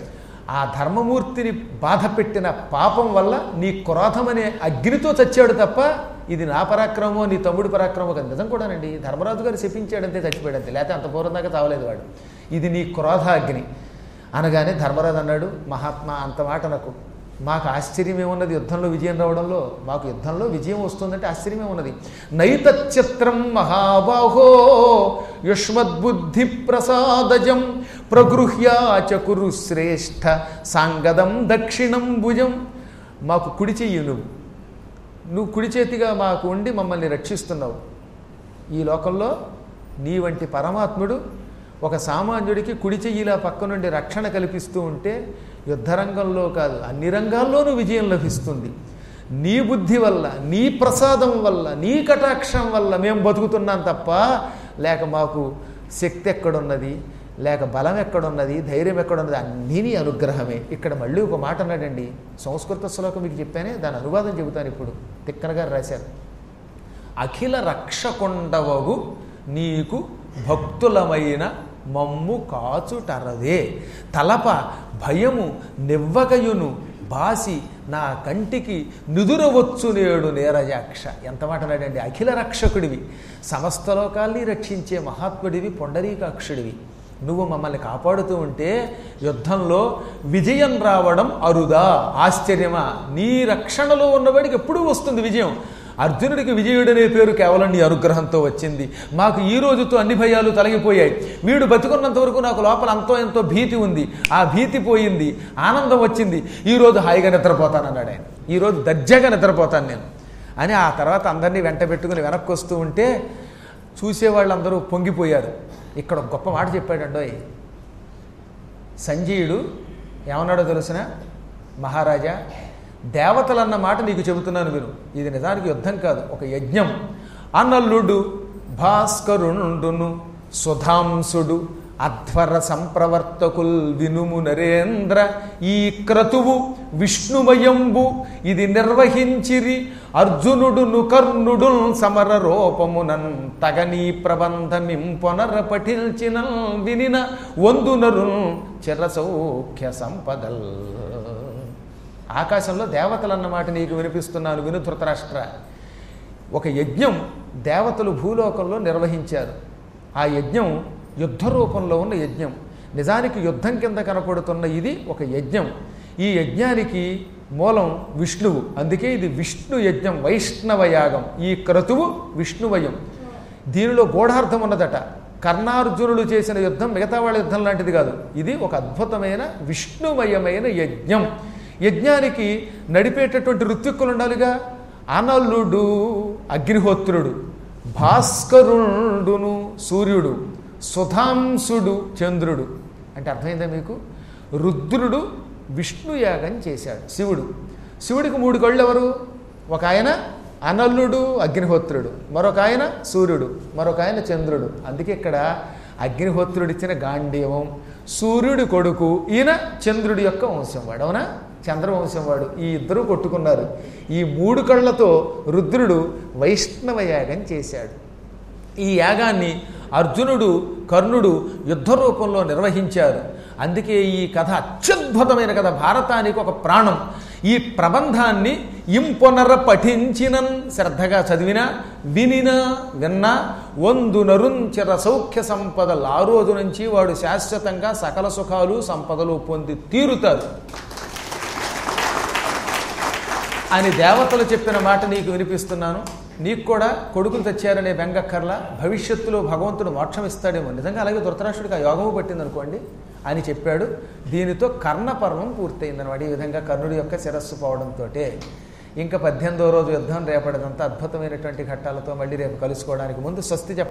ఆ ధర్మమూర్తిని బాధ పెట్టిన పాపం వల్ల నీ క్రోధం అనే అగ్నితో చచ్చాడు తప్ప ఇది నా పరాక్రమో నీ తమ్ముడి పరాక్రమో కాదు నిజం కూడానండి ధర్మరాజు గారు శపించాడంతే చచ్చిపోయాడంతే లేకపోతే అంత పూర్వం దాకా తావలేదు వాడు ఇది నీ క్రోధాగ్ని అనగానే ధర్మరాజు అన్నాడు మహాత్మా అంత మాట నాకు మాకు ఆశ్చర్యం ఏమున్నది యుద్ధంలో విజయం రావడంలో మాకు యుద్ధంలో విజయం వస్తుందంటే ఆశ్చర్యం ఏమున్నది నైతచిత్రం మహాబాహో యుష్మద్బుద్ధి ప్రసాదజం ప్రగృహ్యాచ కురు శ్రేష్ఠ సాంగదం దక్షిణం భుజం మాకు కుడి చెయ్యి నువ్వు నువ్వు కుడి చేతిగా మాకు ఉండి మమ్మల్ని రక్షిస్తున్నావు ఈ లోకంలో నీ వంటి పరమాత్ముడు ఒక సామాన్యుడికి కుడి చెయ్యిలా పక్క నుండి రక్షణ కల్పిస్తూ ఉంటే యుద్ధరంగంలో కాదు అన్ని రంగాల్లోనూ విజయం లభిస్తుంది నీ బుద్ధి వల్ల నీ ప్రసాదం వల్ల నీ కటాక్షం వల్ల మేము బతుకుతున్నాం తప్ప లేక మాకు శక్తి ఎక్కడున్నది లేక బలం ఎక్కడున్నది ధైర్యం ఎక్కడున్నది అన్నీ నీ అనుగ్రహమే ఇక్కడ మళ్ళీ ఒక మాట అన్నాడండి సంస్కృత శ్లోకం మీకు చెప్పానే దాని అనువాదం చెబుతాను ఇప్పుడు తిక్కన గారు రాశారు అఖిల రక్షకొండవగు నీకు భక్తులమైన మమ్ము కాచుటరదే తలప భయము నివ్వగయును బాసి నా కంటికి నిదురవచ్చు నేడు నేరజాక్ష ఎంత మాట నాడండి అఖిల రక్షకుడివి సమస్త లోకాల్ని రక్షించే మహాత్ముడివి పొండరీకాక్షుడివి నువ్వు మమ్మల్ని కాపాడుతూ ఉంటే యుద్ధంలో విజయం రావడం అరుదా ఆశ్చర్యమా నీ రక్షణలో ఉన్నవాడికి ఎప్పుడూ వస్తుంది విజయం అర్జునుడికి విజయుడనే పేరు కేవలం నీ అనుగ్రహంతో వచ్చింది మాకు ఈ రోజుతో అన్ని భయాలు తొలగిపోయాయి వీడు బతికున్నంత వరకు నాకు లోపల అంతో ఎంతో భీతి ఉంది ఆ భీతి పోయింది ఆనందం వచ్చింది ఈరోజు హాయిగా నిద్రపోతానన్నాడు ఆయన ఈరోజు దర్జాగా నిద్రపోతాను నేను అని ఆ తర్వాత అందరినీ వెంట పెట్టుకుని వెనక్కి వస్తూ ఉంటే చూసేవాళ్ళందరూ పొంగిపోయారు ఇక్కడ ఒక గొప్ప మాట చెప్పాడండోయ్ సంజీయుడు ఏమన్నాడో తెలిసిన మహారాజా దేవతలన్న మాట నీకు చెబుతున్నాను మీరు ఇది నిజానికి యుద్ధం కాదు ఒక యజ్ఞం అనల్లుడు భాస్కరుండును సుధాంసుడు అధ్వర సంప్రవర్తకుల్ వినుము నరేంద్ర ఈ క్రతువు విష్ణుమయంబు ఇది నిర్వహించిరి అర్జునుడును కర్ణుడు సమర రూపమునన్ తగనీ ప్రబంధమింపొనర పఠించిన వినిన వందునరు చిరసౌఖ్య సంపదల్ ఆకాశంలో దేవతలన్నమాట నీకు వినిపిస్తున్నాను విను ధృతరాష్ట్ర ఒక యజ్ఞం దేవతలు భూలోకంలో నిర్వహించారు ఆ యజ్ఞం యుద్ధ రూపంలో ఉన్న యజ్ఞం నిజానికి యుద్ధం కింద కనపడుతున్న ఇది ఒక యజ్ఞం ఈ యజ్ఞానికి మూలం విష్ణువు అందుకే ఇది విష్ణు యజ్ఞం వైష్ణవ యాగం ఈ క్రతువు విష్ణువయం దీనిలో గూఢార్థం ఉన్నదట కర్ణార్జునులు చేసిన యుద్ధం మిగతా వాళ్ళ యుద్ధం లాంటిది కాదు ఇది ఒక అద్భుతమైన విష్ణుమయమైన యజ్ఞం యజ్ఞానికి నడిపేటటువంటి ఋత్విక్కులు ఉండాలిగా అనలుడు అగ్నిహోత్రుడు భాస్కరుడును సూర్యుడు సుధాంసుడు చంద్రుడు అంటే అర్థమైందా మీకు రుద్రుడు విష్ణు యాగం చేశాడు శివుడు శివుడికి మూడు కళ్ళు ఎవరు ఒక ఆయన అనల్లుడు అగ్నిహోత్రుడు మరొక ఆయన సూర్యుడు మరొక ఆయన చంద్రుడు అందుకే ఇక్కడ అగ్నిహోత్రుడిచ్చిన గాంధీవం సూర్యుడి కొడుకు ఈయన చంద్రుడి యొక్క వంశం వాడు అవునా చంద్రవంశం వాడు ఈ ఇద్దరు కొట్టుకున్నారు ఈ మూడు కళ్ళతో రుద్రుడు వైష్ణవ యాగం చేశాడు ఈ యాగాన్ని అర్జునుడు కర్ణుడు యుద్ధ రూపంలో నిర్వహించారు అందుకే ఈ కథ అత్యద్భుతమైన కథ భారతానికి ఒక ప్రాణం ఈ ప్రబంధాన్ని ఇంపొనర పఠించిన శ్రద్ధగా చదివినా వినినా విన్నా వందు నరుంచర సౌఖ్య సంపదలు ఆ రోజు నుంచి వాడు శాశ్వతంగా సకల సుఖాలు సంపదలు పొంది తీరుతారు అని దేవతలు చెప్పిన మాట నీకు వినిపిస్తున్నాను నీకు కూడా కొడుకులు తెచ్చారనే బెంగక్కర్లా భవిష్యత్తులో భగవంతుడు మోక్షం ఇస్తాడేమో నిజంగా అలాగే ధృతరాష్ట్రుడికి ఆ యోగము పట్టిందనుకోండి అని చెప్పాడు దీనితో కర్ణపర్వం పూర్తయిందనమాట ఈ విధంగా కర్ణుడి యొక్క శిరస్సు పోవడంతో ఇంకా పద్దెనిమిదో రోజు యుద్ధం రేపటిదంతా అద్భుతమైనటువంటి ఘట్టాలతో మళ్ళీ రేపు కలుసుకోవడానికి ముందు స్వస్తి చెప్ప